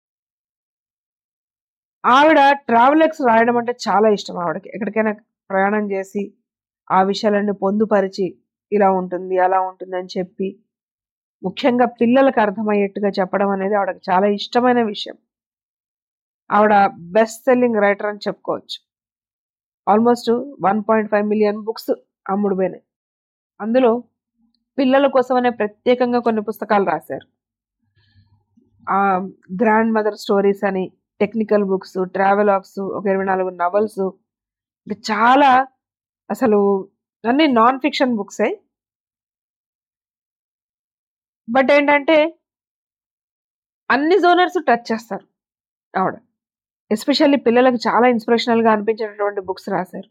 Speaker 4: ఆవిడ ట్రావెలర్స్ రాయడం అంటే చాలా ఇష్టం ఆవిడకి ఎక్కడికైనా ప్రయాణం చేసి ఆ విషయాలన్నీ పొందుపరిచి ఇలా ఉంటుంది అలా ఉంటుంది అని చెప్పి ముఖ్యంగా పిల్లలకు అర్థమయ్యేట్టుగా చెప్పడం అనేది ఆవిడకి చాలా ఇష్టమైన విషయం ఆవిడ బెస్ట్ సెల్లింగ్ రైటర్ అని చెప్పుకోవచ్చు almost one point five million books అమ్ముడు పోయినాయి అందులో పిల్లల కోసమనే ప్రత్యేకంగా కొన్ని పుస్తకాలు రాశారు ఆ గ్రాండ్ మదర్ స్టోరీస్ అని టెక్నికల్ బుక్స్ ట్రావెలాగ్స్ ఒక ఇరవై నాలుగు నవల్స్ ఇంకా చాలా అసలు అన్ని నాన్ ఫిక్షన్ బుక్సే బట్ ఏంటంటే అన్ని జోనర్స్ టచ్ చేస్తారు ఆవిడ ఎస్పెషల్లీ పిల్లలకు చాలా ఇన్స్పిరేషనల్ గా అనిపించేటటువంటి బుక్స్ రాశారు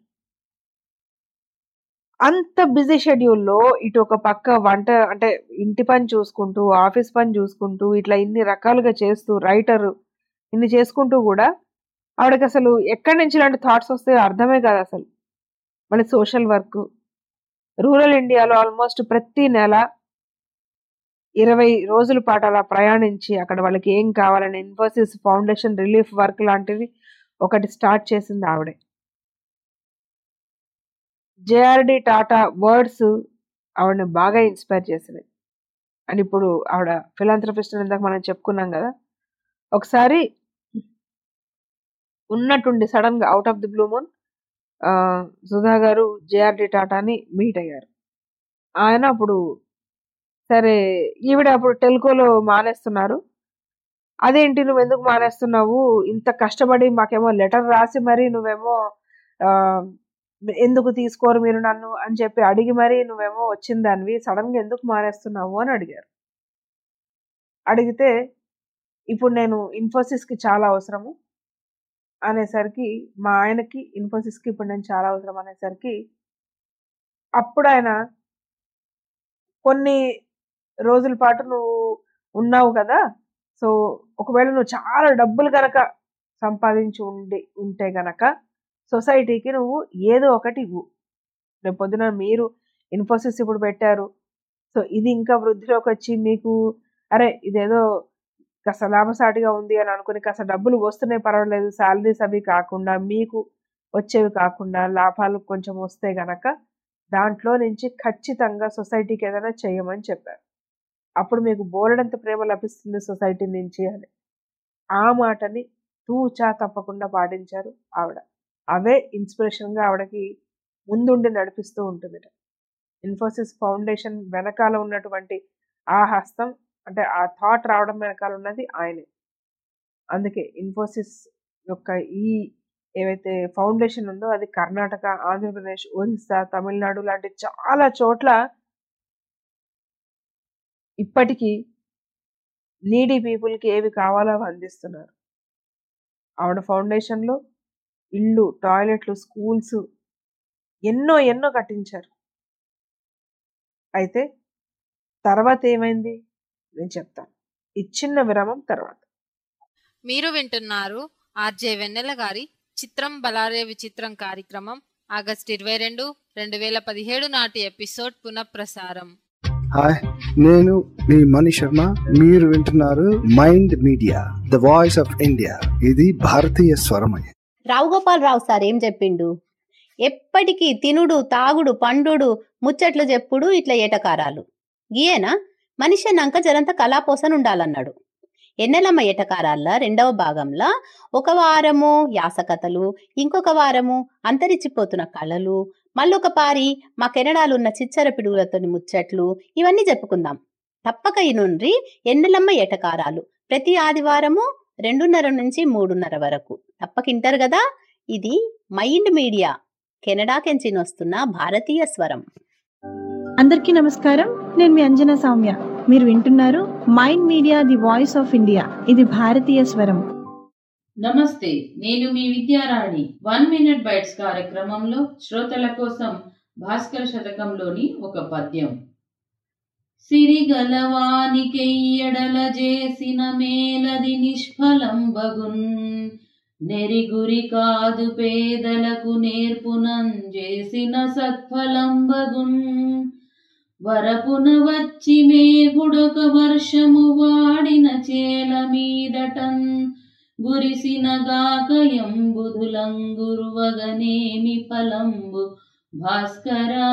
Speaker 4: అంత బిజీ షెడ్యూల్లో ఇటు ఒక పక్క వంట అంటే ఇంటి పని చూసుకుంటూ ఆఫీస్ పని చూసుకుంటూ ఇట్లా ఇన్ని రకాలుగా చేస్తూ రైటర్ ఇన్ని చేసుకుంటూ కూడా ఆవిడకి అసలు ఎక్కడి నుంచి ఇలాంటి థాట్స్ వస్తాయో అర్థమే కాదు అసలు మళ్ళీ సోషల్ వర్క్ రూరల్ ఇండియాలో ఆల్మోస్ట్ ప్రతి నెల ఇరవై రోజుల పాటు అలా ప్రయాణించి అక్కడ వాళ్ళకి ఏం కావాలని ఇన్ఫోసిస్ ఫౌండేషన్ రిలీఫ్ వర్క్ లాంటివి ఒకటి స్టార్ట్ చేసింది ఆవిడే జేఆర్డి టాటా వర్డ్స్ ఆవిడని బాగా ఇన్స్పైర్ చేసినాయి అండ్ ఇప్పుడు ఆవిడ ఫిలాంథ్రపిస్ట్ ఇందాక మనం చెప్పుకున్నాం కదా ఒకసారి ఉన్నట్టుండి సడన్ గా out of the blue moon Sudha గారు జేఆర్డి టాటాని మీట్ అయ్యారు ఆయన అప్పుడు సరే ఈవిడ అప్పుడు టెల్కోలో మానేస్తున్నారు అదేంటి నువ్వు ఎందుకు మానేస్తున్నావు ఇంత కష్టపడి మాకేమో లెటర్ రాసి మరి నువ్వేమో ఆ, ఎందుకు తీసుకోరు మీరు నన్ను అని చెప్పి అడిగి మరి నువ్వేమో వచ్చిన దానివి సడన్ గా ఎందుకు మానేస్తున్నావు అని అడిగారు అడిగితే ఇప్పుడు నేను ఇన్ఫోసిస్ కి చాలా అవసరము అనేసరికి మా ఆయనకి ఇన్ఫోసిస్ కి ఇప్పుడు నేను చాలా అవసరం అనేసరికి అప్పుడు ఆయన కొన్ని రోజుల పాటు నువ్వు ఉన్నావు కదా సో ఒకవేళ నువ్వు చాలా డబ్బులు గనక సంపాదించి ఉండి ఉంటే గనక సొసైటీకి నువ్వు ఏదో ఒకటి ఇవ్వు రేపు పొద్దున మీరు ఇన్ఫోసిస్ ఇప్పుడు పెట్టారు సో ఇది ఇంకా వృద్ధిలోకి వచ్చి మీకు అరే ఇదేదో కాస్త లాభసాటిగా ఉంది అని అనుకుని కాస్త డబ్బులు వస్తున్నాయి పర్వాలేదు శాలరీస్ అవి కాకుండా మీకు వచ్చేవి కాకుండా లాభాలు కొంచెం వస్తే గనక దాంట్లో నుంచి ఖచ్చితంగా సొసైటీకి ఏదైనా చేయమని చెప్పారు అప్పుడు మీకు బోలెడంత ప్రేమ లభిస్తుంది సొసైటీ నుంచి అని ఆ మాటని తూచా తప్పకుండా పాటించారు ఆవిడ అవే ఇన్స్పిరేషన్గా ఆవిడకి ముందుండి నడిపిస్తూ ఉంటుంది ఇన్ఫోసిస్ ఫౌండేషన్ వెనకాల ఉన్నటువంటి ఆ హస్తం అంటే ఆ థాట్ రావడం వెనకాల ఉన్నది ఆయనే అందుకే ఇన్ఫోసిస్ యొక్క ఈ ఏవైతే ఫౌండేషన్ ఉందో అది కర్ణాటక ఆంధ్రప్రదేశ్ ఒరిస్సా తమిళనాడు లాంటి చాలా చోట్ల ఇప్పటికీ నీడీ పీపుల్కి ఏవి కావాలో అవి అందిస్తున్నారు ఆవిడ ఫౌండేషన్లో ఇళ్ళు టాయిలెట్లు స్కూల్స్ ఎన్నో ఎన్నో కట్టించారు అయితే తర్వాత ఏమైంది నేను చెప్తాను ఈ చిన్న విరామం తర్వాత
Speaker 2: మీరు వింటున్నారు ఆర్జే వెన్నెల గారి చిత్రం బలారే విచిత్రం కార్యక్రమం ఆగస్ట్ ఇరవై రెండు రెండు వేల పదిహేడు నాటి ఎపిసోడ్ పునఃప్రసారం
Speaker 8: హాయ్ నేను మీ మణి శర్మ మీరు వింటున్నారు mind media the voice of India ఇది భారతీయ స్వరమయ
Speaker 11: రావు గోపాల్ రావు సార్ ఏం చెప్పిండు ఎప్పటికీ తినుడు తాగుడు పండుడు ముచ్చట్లు చెప్పుడు ఇట్లా ఏటకారాలు గీయేనా మనిషి అన్నాక జరంత కళాపోసన ఉండాలన్నాడు ఎన్నెలమ్మ ఏటకారాల రెండవ భాగంలో ఒక వారము యాసకథలు ఇంకొక వారము అంతరించిపోతున్న కళలు మళ్ళొక పారి మా కెనడాలు ఉన్న చిచ్చర పిడుగులతోని ముచ్చట్లు ఇవన్నీ చెప్పుకుందాం తప్పక ఈ నుండి ఎన్నెలమ్మ ఏటకారాలు ప్రతి ఆదివారము రెండున్నర నుంచి మూడున్నర వరకు తప్పకింటారు కదా ఇది మైండ్ మీడియా కెనడా కెంచిన వస్తున్న భారతీయ స్వరం
Speaker 12: అందరికీ నమస్కారం నేను మీ అంజన సౌమ్య మీరు వింటున్నారు mind media the voice of India ఇది భారతీయ స్వరం
Speaker 13: నమస్తే నేను మీ విద్యారాణి వన్ మినిట్ బైట్స్ కార్యక్రమంలో శ్రోతల కోసం భాస్కర శతకంలోని ఒక పద్యం సిరిగలవానికెయ్యడల చేసిన మేలది నిష్ఫలం బగున్ నెరిగురి కాదు పేదలకు నేర్పునం చేసిన సత్ఫలం బగున్ వరపున వచ్చి మేఘుడొక వర్షము వాడిన చేల మీదటన్ గురిసిన గాకయంబుధులంగురువగనేమి ఫలంబు భాస్కరా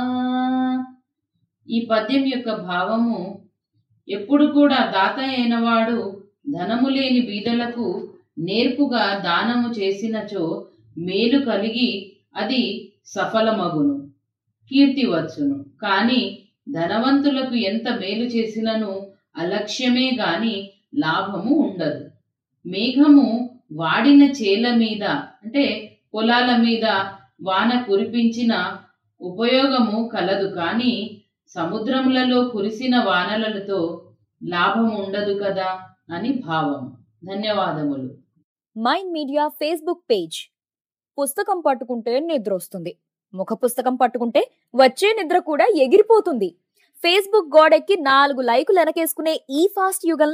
Speaker 13: ఈ పద్యం యొక్క భావము ఎప్పుడు కూడా దాత అయినవాడు ధనము లేని బీదలకు నేర్పుగా దానము చేసినచో మేలు కలిగి అది సఫలమగును కీర్తి వచ్చును కాని ధనవంతులకు ఎంత మేలు చేసినను అలక్ష్యమే గాని లాభము ఉండదు మేఘము వాడిన చేల మీద అంటే పొలాల మీద వాన కురిపించిన ఉపయోగము కలదు కాని సముద్రములలో కురిసిన వానలతో లాభం ఉండదు కదా అని భావం ధన్యవాదములు
Speaker 10: మైండ్ మీడియా ఫేస్బుక్ పేజ్ పుస్తకం పట్టుకుంటే నిద్ర వస్తుంది ముఖ పుస్తకం పట్టుకుంటే వచ్చే నిద్ర కూడా ఎగిరిపోతుంది ఫేస్బుక్ గోడెక్కి నాలుగు లైకులు వెనకేసుకునే ఈ ఫాస్ట్ యుగంలో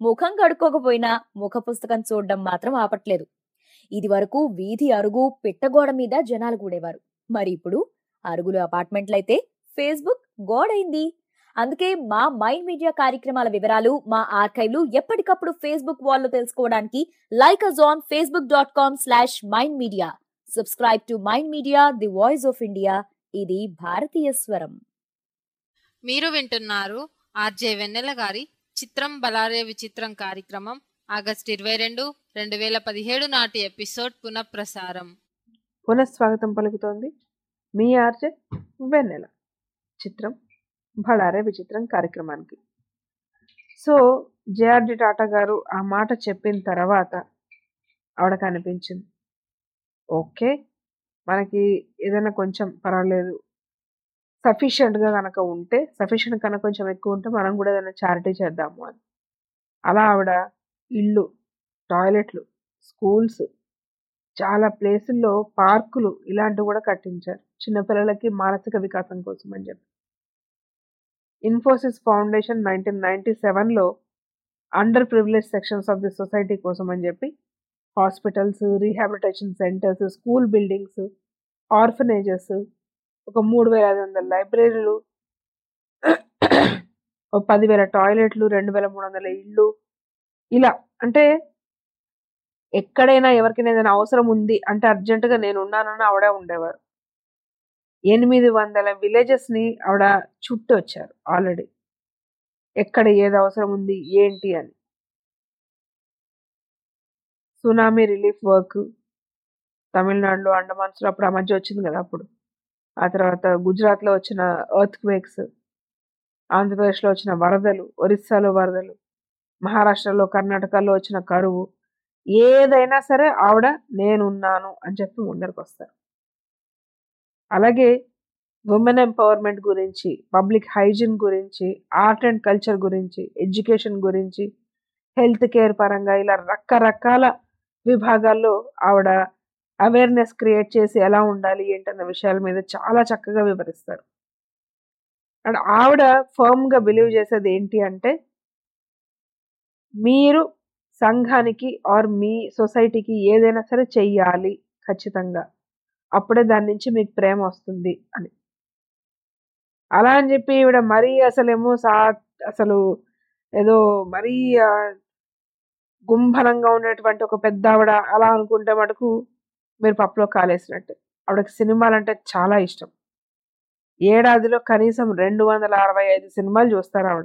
Speaker 10: ముఖం కడుక్కోకపోయినా ముఖ పుస్తకం చూడడం మాత్రం ఆపట్లేదు ఇది వరకు వీధి అరుగు పిట్టగోడ మీద జనాలు కూడేవారు మరి ఇప్పుడు అరుగులు అపార్ట్మెంట్లయితే ఫేస్బుక్ గోడైంది అందుకే మా మైండ్ మీడియా కార్యక్రమాల వివరాలు మా ఆర్కైవ్లు ఎప్పటికప్పుడు ఫేస్బుక్ వాల్లో తెలుసుకోవడానికి like us on Facebook dot com slash mind media subscribe to mind media the voice of India ఇది భారతీయ స్వరం
Speaker 2: మీరు వింటున్నారు ఆర్జే వెన్నెల గారి చిత్రం బలారే విచిత్రం కార్యక్రమం ఆగస్ట్ ఇరవై రెండు రెండు వేల పదిహేడు నాటి ఎపిసోడ్ పునఃప్రసారం
Speaker 4: పునఃస్వాగతం పలుకుతోంది మీ ఆర్జే వెన్నెల చిత్రం భళారే విచిత్రం కార్యక్రమానికి సో జేఆర్డి టాటా గారు ఆ మాట చెప్పిన తర్వాత ఆవిడకి అనిపించింది ఓకే మనకి ఏదైనా కొంచెం పర్వాలేదు సఫిషియెంట్గా కనుక ఉంటే సఫిషియెంట్ కనుక కొంచెం ఎక్కువ ఉంటే మనం కూడా ఏదైనా చారిటీ చేద్దాము అని అలా ఆవిడ ఇల్లు టాయిలెట్లు స్కూల్స్ చాలా ప్లేసుల్లో పార్కులు ఇలాంటివి కూడా కట్టించారు చిన్నపిల్లలకి మానసిక వికాసం కోసం అని చెప్పి ఇన్ఫోసిస్ ఫౌండేషన్ నైన్టీన్ నైన్టీ సెవెన్లో under privileged sections of the society కోసం అని చెప్పి hospitals rehabilitation centres school buildings orphanages ఒక మూడు వేల ఐదు వందల లైబ్రరీలు ఒక పదివేల టాయిలెట్లు రెండు వేల మూడు వందల ఇళ్ళు ఇలా అంటే ఎక్కడైనా ఎవరికైనా ఏదైనా అవసరం ఉంది అంటే అర్జెంటుగా నేను ఉన్నానని ఆవిడ ఉండేవారు ఎనిమిది వందల విలేజెస్ని ఆవిడ చుట్టూ వచ్చారు ఆల్రెడీ ఎక్కడ ఏది అవసరం ఉంది ఏంటి అని సునామీ రిలీఫ్ వర్క్ తమిళనాడులో అండమాన్స్లో అప్పుడు ఆ మధ్య వచ్చింది కదా అప్పుడు ఆ తర్వాత గుజరాత్లో వచ్చిన ఎర్త్ క్వేక్స్ ఆంధ్రప్రదేశ్లో వచ్చిన వరదలు ఒరిస్సాలో వరదలు మహారాష్ట్రలో కర్ణాటకలో వచ్చిన కరువు ఏదైనా సరే ఆవిడ నేనున్నాను అని చెప్పి ముందరికి వస్తారు అలాగే ఉమెన్ ఎంపవర్మెంట్ గురించి పబ్లిక్ హైజీన్ గురించి ఆర్ట్ అండ్ కల్చర్ గురించి ఎడ్యుకేషన్ గురించి హెల్త్ కేర్ పరంగా ఇలా రకరకాల విభాగాల్లో ఆవిడ అవేర్నెస్ క్రియేట్ చేసి ఎలా ఉండాలి ఏంటన్న విషయాల మీద చాలా చక్కగా వివరిస్తారు అండ్ ఆవిడ ఫర్మ్గా బిలీవ్ చేసేది ఏంటి అంటే మీరు సంఘానికి ఆర్ మీ సొసైటీకి ఏదైనా సరే చెయ్యాలి ఖచ్చితంగా అప్పుడే దాని నుంచి మీకు ప్రేమ వస్తుంది అని అలా అని చెప్పి ఈవిడ మరీ అసలేమో సా అసలు ఏదో మరీ ఆ, గుంభనంగా ఉండేటువంటి ఒక పెద్ద ఆవిడ అలా అనుకుంటే మటుకు మీరు పప్పులో కాలేసినట్టు ఆవిడకి సినిమాలు అంటే చాలా ఇష్టం ఏడాదిలో కనీసం రెండు వందల అరవై ఐదు సినిమాలు చూస్తారు ఆవిడ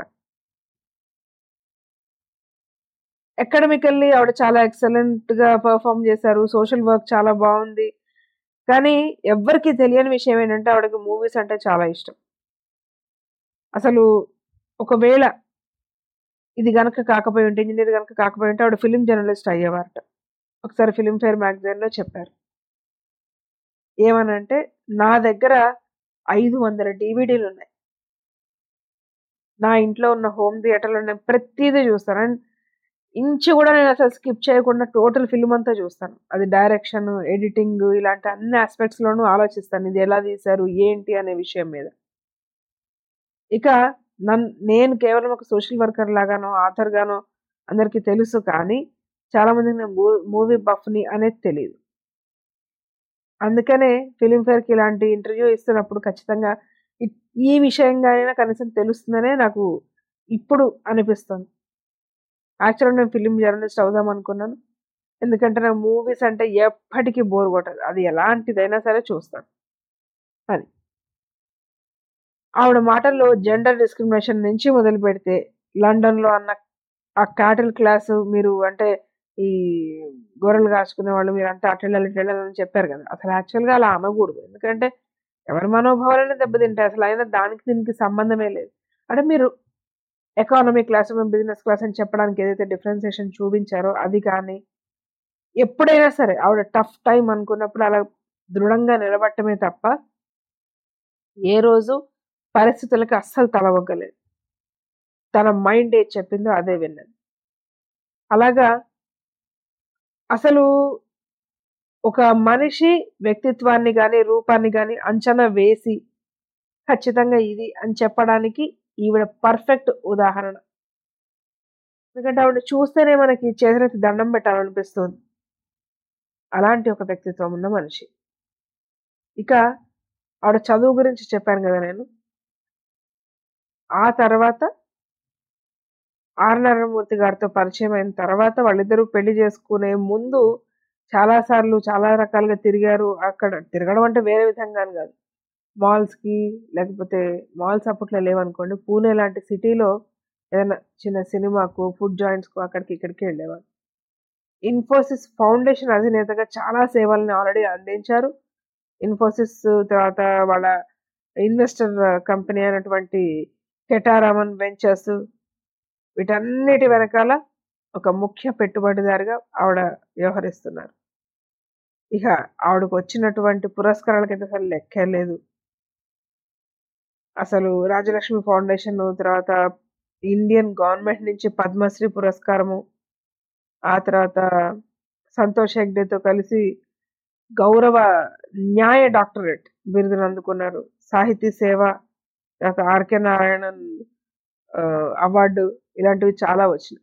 Speaker 4: ఎకడమికల్లీ ఆవిడ చాలా ఎక్సలెంట్ గా పర్ఫామ్ చేశారు సోషల్ వర్క్ చాలా బాగుంది కానీ ఎవ్వరికి తెలియని విషయం ఏంటంటే ఆవిడకి మూవీస్ అంటే చాలా ఇష్టం అసలు ఒకవేళ ఇది గనక కాకపోయి ఉంటే ఇంజనీర్ గనక కాకపోయి ఉంటే ఆవిడ ఫిలిం జర్నలిస్ట్ అయ్యేవారట ఒకసారి ఫిలిం ఫేర్ మ్యాగజైన్లో చెప్పారు ఏమనంటే నా దగ్గర ఐదు వందల డివిడీలు ఉన్నాయి నా ఇంట్లో ఉన్న హోమ్ థియేటర్లో నేను ప్రతిదీ చూస్తాను అండ్ ఇంచు కూడా నేను అసలు స్కిప్ చేయకుండా టోటల్ ఫిల్మ్ అంతా చూస్తాను అది డైరెక్షన్ ఎడిటింగ్ ఇలాంటి అన్ని aspects లోనూ ఆలోచిస్తాను ఇది ఎలా తీశారు ఏంటి అనే విషయం మీద ఇక నన్ నేను కేవలం ఒక సోషల్ వర్కర్ లాగానో ఆథర్ గానో అందరికీ తెలుసు కానీ చాలా మందికి నేను మూవీ బఫ్ని అనేది తెలియదు అందుకనే ఫిలింఫేర్కి ఇలాంటి ఇంటర్వ్యూ ఇస్తున్నప్పుడు ఖచ్చితంగా ఇ- ఈ విషయంగా అయినా కనీసం తెలుస్తుందనే నాకు ఇప్పుడు అనిపిస్తుంది యాక్చువల్గా నేను ఫిలిం జర్నలిస్ట్ అవుదాం అనుకున్నాను ఎందుకంటే నాకు మూవీస్ అంటే ఎప్పటికీ బోర్ కొట్టదు అది ఎలాంటిదైనా సరే చూస్తాను అది ఆవిడ మాటల్లో జెండర్ డిస్క్రిమినేషన్ నుంచి మొదలు పెడితే లండన్లో అన్న ఆ క్యాటిల్ క్లాస్ మీరు అంటే ఈ గొర్రెలు కాచుకునే వాళ్ళు మీరు అంటే అటెళ్ళాలి ఇటెళ్ళాలని చెప్పారు కదా అసలు యాక్చువల్గా అలా అనకూడదు ఎందుకంటే ఎవరి మనోభావాలని దెబ్బతింటాయి అసలు అయినా దానికి దీనికి సంబంధమే లేదు అంటే మీరు ఎకానమీ క్లాస్ మేము బిజినెస్ క్లాస్ అని చెప్పడానికి ఏదైతే డిఫరెన్సియేషన్ చూపించారో అది కానీ ఎప్పుడైనా సరే ఆవిడ టఫ్ టైం అనుకున్నప్పుడు అలా దృఢంగా నిలబట్టమే తప్ప ఏ రోజు పరిస్థితులకి అస్సలు తలవగ్గలేదు తన మైండ్ ఏది చెప్పిందో అదే విన్నది అలాగా అసలు ఒక మనిషి వ్యక్తిత్వాన్ని కానీ రూపాన్ని కానీ అంచనా వేసి ఖచ్చితంగా ఇది అని చెప్పడానికి ఈవిడ పర్ఫెక్ట్ ఉదాహరణ ఎందుకంటే ఆవిడ చూస్తేనే మనకి చేతులెత్తి దండం పెట్టాలనిపిస్తుంది అలాంటి ఒక వ్యక్తిత్వం ఉన్న మనిషి ఇక ఆవిడ చదువు గురించి చెప్పాను కదా నేను ఆ తర్వాత ఆర్ నారాయణమూర్తి గారితో పరిచయం అయిన తర్వాత వాళ్ళిద్దరూ పెళ్లి చేసుకునే ముందు చాలా సార్లు చాలా రకాలుగా తిరిగారు అక్కడ తిరగడం అంటే వేరే విధంగా అని కాదు మాల్స్కి లేకపోతే మాల్స్ అప్పట్లో లేవనుకోండి పూణే లాంటి సిటీలో ఏదైనా చిన్న సినిమాకు ఫుడ్ జాయింట్స్కు అక్కడికి ఇక్కడికి వెళ్ళేవారు ఇన్ఫోసిస్ ఫౌండేషన్ అధినేతగా చాలా సేవల్ని ఆల్రెడీ అందించారు ఇన్ఫోసిస్ తర్వాత వాళ్ళ ఇన్వెస్టర్ కంపెనీ అయినటువంటి కెటారామన్ వెంచర్స్ వీటన్నిటి వెనకాల ఒక ముఖ్య పెట్టుబడిదారుగా ఆవిడ వ్యవహరిస్తున్నారు ఇక ఆవిడకు వచ్చినటువంటి పురస్కారాలకి అయితే అసలు లెక్కే లేదు అసలు రాజలక్ష్మి ఫౌండేషన్ తర్వాత ఇండియన్ గవర్నమెంట్ నుంచి పద్మశ్రీ పురస్కారము ఆ తర్వాత సంతోష్ హెగ్డేతో కలిసి గౌరవ న్యాయ డాక్టరేట్ బిరుదును అందుకున్నారు సాహితీ సేవ తర్వాత ఆర్కే నారాయణన్ ఆ, అవార్డు ఇలాంటివి చాలా వచ్చినాయి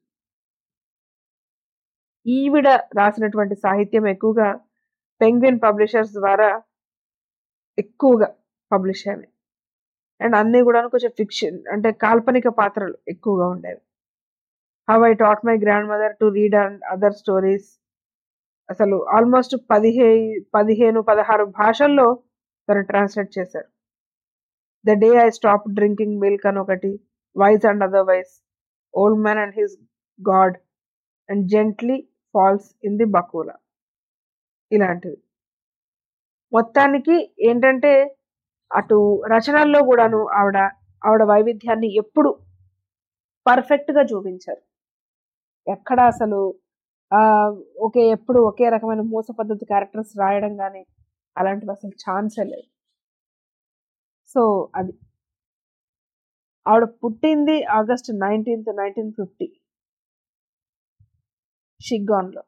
Speaker 4: ఈవిడ రాసినటువంటి సాహిత్యం ఎక్కువగా పెంగ్విన్ పబ్లిషర్స్ ద్వారా ఎక్కువగా పబ్లిష్ అయినాయి అండ్ అన్నీ కూడా కొంచెం ఫిక్షన్ అంటే కాల్పనిక పాత్రలు ఎక్కువగా ఉండేవి how I taught my grand mother to read and other stories అసలు ఆల్మోస్ట్ పదిహే పదిహేను పదహారు భాషల్లో తను ట్రాన్స్లేట్ చేశారు the day I stop drinking milk అని ఒకటి wise and other wise old man and his god and gently falls in the Bakula ఇలాంటివి మొత్తానికి ఏంటంటే అటు రచనల్లో కూడాను ఆవిడ ఆవిడ వైవిధ్యాన్ని ఎప్పుడు పర్ఫెక్ట్గా చూపించారు ఎక్కడ అసలు ఆ, ఒకే ఎప్పుడు ఒకే రకమైన మూస పద్ధతి క్యారెక్టర్స్ రాయడం కానీ అలాంటివి అసలు ఛాన్సే లేదు సో అది ఆవిడ పుట్టింది ఆగస్ట్ నైన్టీన్త్ నైన్టీన్ ఫిఫ్టీ షిగ్గాన్లో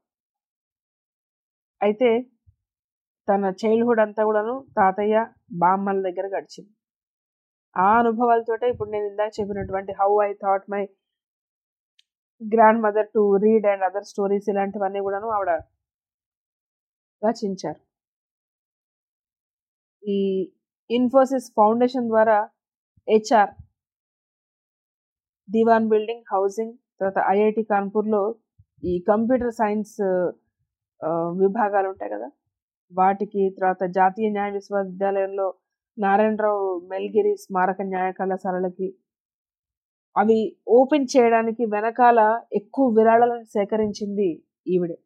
Speaker 4: అయితే తన చైల్డ్హుడ్ అంతా కూడాను తాతయ్య బామ్మల దగ్గర గడిచింది ఆ అనుభవాలతోటే ఇప్పుడు నేను ఇందాక చెప్పినటువంటి how I thought my grand mother to read and other stories ఇలాంటివన్నీ కూడాను ఆవిడ రచించారు ఈ ఇన్ఫోసిస్ ఫౌండేషన్ ద్వారా హెచ్ఆర్ దివాన్ బిల్డింగ్ హౌసింగ్ తర్వాత ఐఐటి కాన్పూర్లో ఈ కంప్యూటర్ సైన్స్ ఆ, విభాగాలు ఉంటాయి కదా వాటికి తర్వాత జాతీయ న్యాయ విశ్వవిద్యాలయంలో నారాయణరావు మెల్గిరి స్మారక న్యాయ కళాశాలలకి అవి ఓపెన్ చేయడానికి వెనకాల ఎక్కువ విరాళాలను సేకరించింది ఈవిడే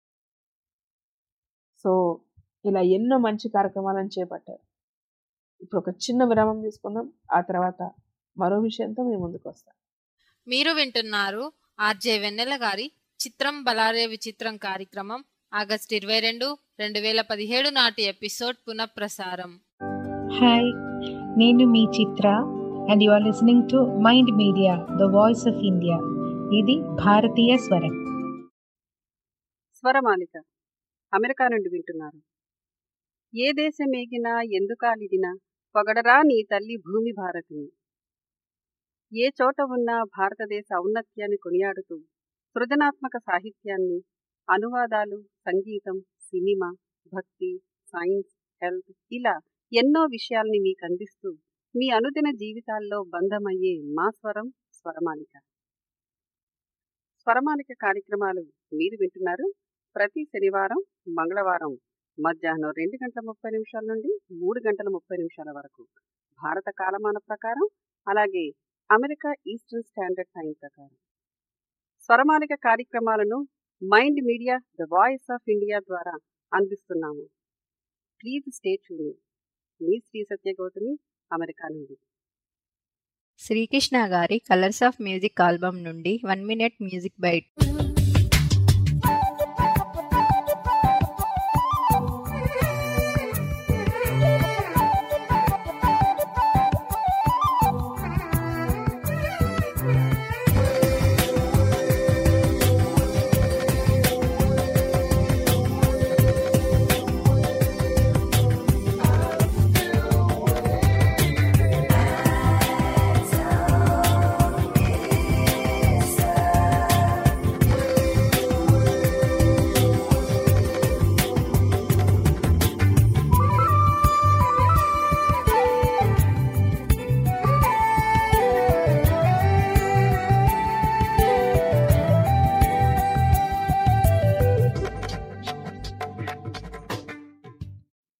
Speaker 4: సో ఇలా ఎన్నో మంచి కార్యక్రమాలను చేపట్టారు ఇప్పుడు ఒక చిన్న విరామం తీసుకుందాం ఆ తర్వాత మరో విషయంతో మీ ముందుకు వస్తాం
Speaker 2: మీరు వింటున్నారు ఆర్జే వెన్నెల గారి చిత్రం బలారే విచిత్రం కార్యక్రమం ఆగస్ట్ ఇరవై రెండు రెండు వేల పదిహేడు నాటి ఎపిసోడ్ పునఃప్రసారం
Speaker 14: హాయ్ నేను మీ Chitra and you are listening to mind media the voice of India ఇది భారతీయ స్వరం
Speaker 15: స్వరమాలిక అమెరికా నుండి వింటున్నారు ఏ దేశం ఏగినా ఎందుకాలిదినా పొగడరా నీ తల్లి భూమి భారతిని ఏ చోట ఉన్నా భారతదేశ ఔన్నత్యాన్ని కొనియాడుతూ సృజనాత్మక సాహిత్యాన్ని అనువాదాలు సంగీతం సినిమా భక్తి సైన్స్ హెల్త్ ఇలా ఎన్నో విషయాల్ని మీకు అందిస్తూ మీ అనుదిన జీవితాల్లో బంధమయ్యే మా స్వరం స్వరమాలిక స్వరమాలిక కార్యక్రమాలు మీరు వింటున్నారు ప్రతి శనివారం మంగళవారం మధ్యాహ్నం రెండు గంటల ముప్పై నిమిషాల నుండి మూడు గంటల ముప్పై నిమిషాల వరకు భారత కాలమాన ప్రకారం అలాగే అమెరికా ఈస్టర్న్ స్టాండర్డ్ టైం ప్రకారం స్వరమాలిక కార్యక్రమాలను mind media the voice of India ద్వారా అందిస్తున్నాము ప్లీజ్ స్టే ట్యూన్ మీ శ్రీ సత్యగౌతమి అమెరికా నుండి
Speaker 16: శ్రీకృష్ణ గారి కలర్స్ ఆఫ్ మ్యూజిక్ ఆల్బమ్ నుండి one minute music byte
Speaker 17: It's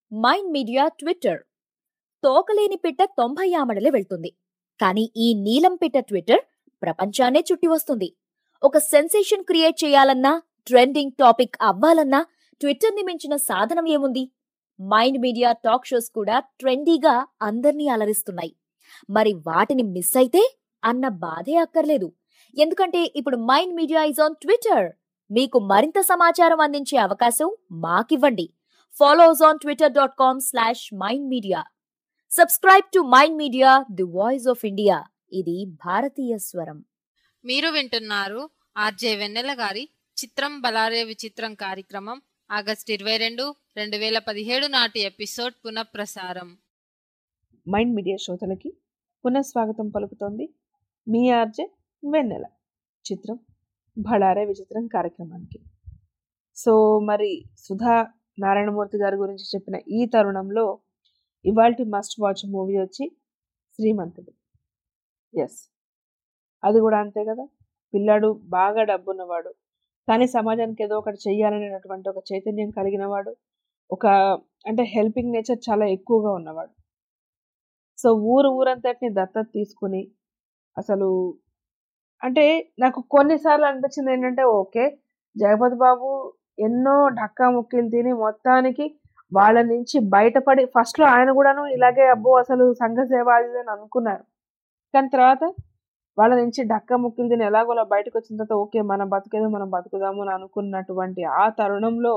Speaker 10: mind media Twitter తోకలేని పిట్ట తొంభై ఆమడలే వెళ్తుంది కానీ ఈ నీలం పిట్ట ట్విట్టర్ ప్రపంచాన్నే చుట్టి వస్తుంది ఒక సెన్సేషన్ క్రియేట్ చేయాలన్నా ట్రెండింగ్ టాపిక్ అవ్వాలన్నా ట్విట్టర్ ని మించిన సాధనం ఏముంది మైండ్ మీడియా టాక్ షోస్ కూడా ట్రెండీగా అందర్నీ అలరిస్తున్నాయి మరి వాటిని మిస్ అయితే అన్న బాధే అక్కర్లేదు ఎందుకంటే ఇప్పుడు mind media is on Twitter మీకు మరింత సమాచారం అందించే అవకాశం మాకివ్వండి follows on Twitter dot com slash mind media subscribe to mind media the voice of India ఇది భారతీయ స్వరం
Speaker 2: మీరు వింటున్నారు ఆర్జే వెన్నెల గారి చిత్రం బలారే విచిత్రం కార్యక్రమం ఆగస్ట్ ఇరవై రెండు రెండు వేల పదిహేడు నాటి ఎపిసోడ్ పునఃప్రసారం
Speaker 4: మైండ్ మీడియా శ్రోతలకి పునఃస్వాగతం పలుకుతోంది మీ ఆర్జే వెన్నెల చిత్రం భళారే విచిత్రం కార్యక్రమానికి సో మరి సుధా నారాయణమూర్తి గారి గురించి చెప్పిన ఈ తరుణంలో ఇవాల్టి మస్ట్ వాచ్ మూవీ వచ్చి శ్రీమంతుడు ఎస్ అది కూడా అంతే కదా పిల్లాడు బాగా డబ్బున్నవాడు కానీ సమాజానికి ఏదో ఒకటి చెయ్యాలనేటటువంటి ఒక చైతన్యం కలిగిన వాడు ఒక అంటే హెల్పింగ్ నేచర్ చాలా ఎక్కువగా ఉన్నవాడు సో ఊరు ఊరంతటిని దత్తత తీసుకుని అసలు అంటే నాకు కొన్నిసార్లు అనిపించింది ఏంటంటే ఓకే జగపతి బాబు ఎన్నో ఢక్కా ముక్కీలు తిని మొత్తానికి వాళ్ళ నుంచి బయటపడి ఫస్ట్లో ఆయన కూడాను ఇలాగే అబ్బో అసలు సంఘ సేవ అది ఇది అని అనుకున్నారు కానీ తర్వాత వాళ్ళ నుంచి డక్క ముక్కులు తిని ఎలాగోలా బయటకు వచ్చిన తర్వాత ఓకే మనం బతికేదో మనం బతుకుదాము అని అనుకున్నటువంటి ఆ తరుణంలో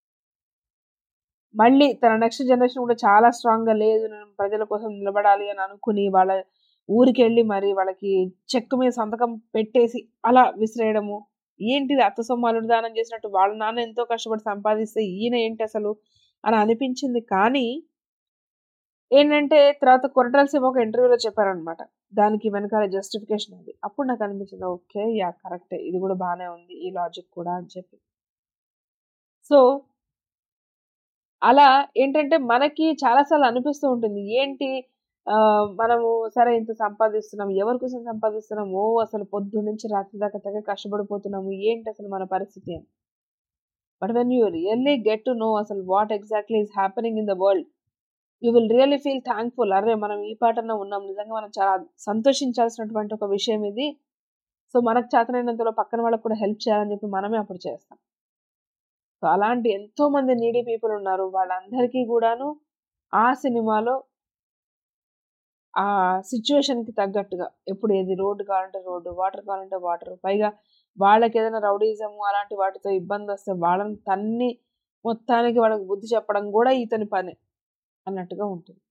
Speaker 4: మళ్ళీ తన నెక్స్ట్ జనరేషన్ కూడా చాలా స్ట్రాంగ్ గా లేదు నేను ప్రజల కోసం నిలబడాలి అని అనుకుని వాళ్ళ ఊరికి వెళ్ళి మరి వాళ్ళకి చెక్ మీద సంతకం పెట్టేసి అలా విసిరేయడము ఏంటిది అత్త సొమ్మాలుడు దానం చేసినట్టు వాళ్ళ నాన్న ఎంతో కష్టపడి సంపాదిస్తే ఈయన ఏంటి అసలు అని అనిపించింది కానీ ఏంటంటే తర్వాత కొరటాల శివ ఒక ఇంటర్వ్యూలో చెప్పారనమాట దానికి వెనకాల జస్టిఫికేషన్ అది అప్పుడు నాకు అనిపించింది ఓకే యా కరెక్టే ఇది కూడా బాగానే ఉంది ఈ లాజిక్ కూడా అని చెప్పి సో అలా ఏంటంటే మనకి చాలాసార్లు అనిపిస్తూ ఉంటుంది ఏంటి ఆ, మనము సరే ఇంత సంపాదిస్తున్నాం ఎవరి కోసం సంపాదిస్తున్నాం ఓ అసలు పొద్దు నుంచి రాత్రి దాకా తెగ కష్టపడిపోతున్నాము ఏంటి అసలు మన పరిస్థితి అని but when you really get to know అసలు what exactly is happening in the world you will really feel thankful అరే మనం ఈ పాటన ఉన్నాం నిజంగా మనం చాలా సంతోషించాల్సినటువంటి ఒక విషయం ఇది సో మనకు చేతనైనంతలో పక్కన వాళ్ళకి కూడా హెల్ప్ చేయాలని చెప్పి మనమే అప్పుడు చేస్తాం సో అలాంటి ఎంతో మంది నీడీ పీపుల్ ఉన్నారు వాళ్ళందరికీ కూడాను ఆ సినిమాలో ఆ సిచ్యువేషన్ కి తగ్గట్టుగా ఎప్పుడు ఏది రోడ్డు కావాలంటే రోడ్డు వాటర్ కావాలంటే వాటర్ పైగా వాళ్ళకి ఏదైనా రౌడీజం అలాంటి వాటితో ఇబ్బంది వస్తే వాళ్ళని తన్ని మొత్తానికి వాళ్ళకి బుద్ధి చెప్పడం కూడా ఇతని పనే అన్నట్టుగా ఉంటుంది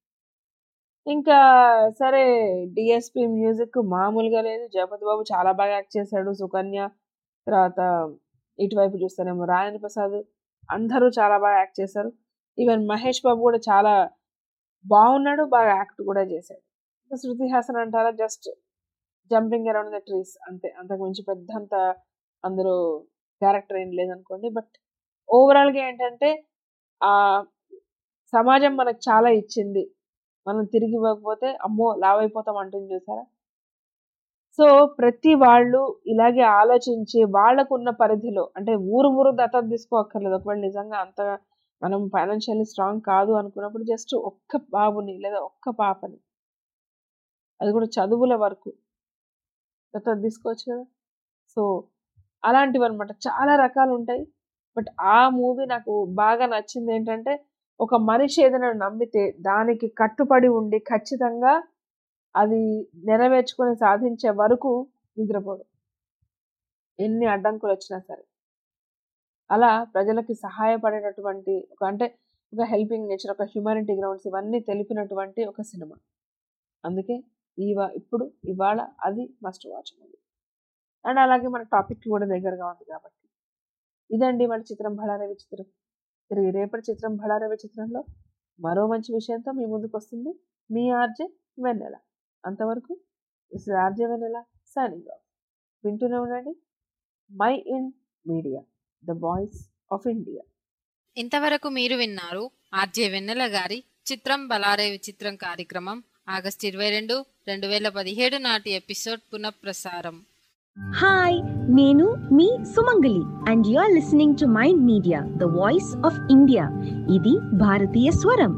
Speaker 4: ఇంకా సరే డిఎస్పి మ్యూజిక్ మామూలుగా లేదు జగపతి బాబు చాలా బాగా యాక్ట్ చేశాడు సుకన్య తర్వాత ఇటువైపు చూస్తేనేమో రాజేంద్ర ప్రసాద్ అందరూ చాలా బాగా యాక్ట్ చేశారు ఈవెన్ మహేష్ బాబు కూడా చాలా బాగున్నాడు బాగా యాక్ట్ కూడా చేశాడు ఇంకా శృతి హాసన్ అంటారా just jumping around the trees అంతే అంతకు మించి పెద్ద అంత అందరూ క్యారెక్టర్ ఏం లేదనుకోండి బట్ ఓవరాల్గా ఏంటంటే ఆ సమాజం మనకు చాలా ఇచ్చింది మనం తిరిగి ఇవ్వకపోతే అమ్మో లావ్ అయిపోతాం అంటుంది చూసారా సో ప్రతి వాళ్ళు ఇలాగే ఆలోచించి వాళ్ళకున్న పరిధిలో అంటే ఊరు ఊరు దత్తత తీసుకోక్కర్లేదు ఒకవేళ నిజంగా అంత మనం ఫైనాన్షియల్లీ స్ట్రాంగ్ కాదు అనుకున్నప్పుడు జస్ట్ ఒక్క బాబుని లేదా ఒక్క పాపని అది కూడా చదువుల వరకు దత్తత తీసుకోవచ్చు కదా సో అలాంటివి అనమాట చాలా రకాలు ఉంటాయి బట్ ఆ మూవీ నాకు బాగా నచ్చింది ఏంటంటే ఒక మనిషి ఏదైనా నమ్మితే దానికి కట్టుబడి ఉండి ఖచ్చితంగా అది నెరవేర్చుకొని సాధించే వరకు నిద్రపోడు ఎన్ని అడ్డంకులు వచ్చినా సరే అలా ప్రజలకి సహాయపడేటటువంటి ఒక అంటే ఒక హెల్పింగ్ నేచర్ ఒక హ్యూమానిటీ గ్రౌండ్స్ ఇవన్నీ తెలిపినటువంటి ఒక సినిమా అందుకే ఇవా ఇప్పుడు ఇవాళ అది మస్ట్ వాచ్ మూవీ అండ్ అలాగే మన టాపిక్ కూడా దగ్గరగా ఉంది కాబట్టి ఇదండి మన చిత్రం భళారే విచిత్రం తిరిగి రేపటి చిత్రం భళారే విచిత్రంలో మరో మంచి విషయంతో మీ ముందుకు వస్తుంది మీ ఆర్జే వెన్నెల అంతవరకు is RJ Vennela signing off వింటూనే ఉండండి mind media the voice of India
Speaker 2: ఇంతవరకు మీరు విన్నారు ఆర్జే వెన్నెల గారి చిత్రం బలారే విచిత్రం కార్యక్రమం ఆగస్టు ఇరవై రెండు రెండు వేల పదిహేడు నాటి ఎపిసోడ్ పునఃప్రసారం
Speaker 12: హాయ్
Speaker 17: నేను మీ Sumangali and you are listening to mind media the voice of India ఇది భారతీయ స్వరం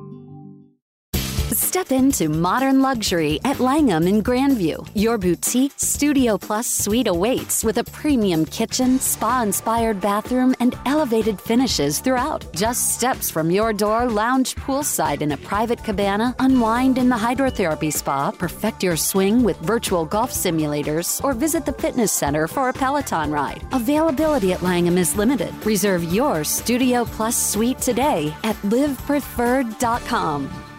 Speaker 1: Step into modern luxury at Langham in Grandview. Your boutique Studio Plus suite awaits with a premium kitchen, spa inspired bathroom, and elevated finishes throughout. Just steps from your door, lounge poolside in a private cabana, unwind in the hydrotherapy spa, perfect your swing with virtual golf simulators, or visit the fitness center for a Peloton ride. Availability at Langham is limited. Reserve your Studio Plus suite today at livepreferred.com.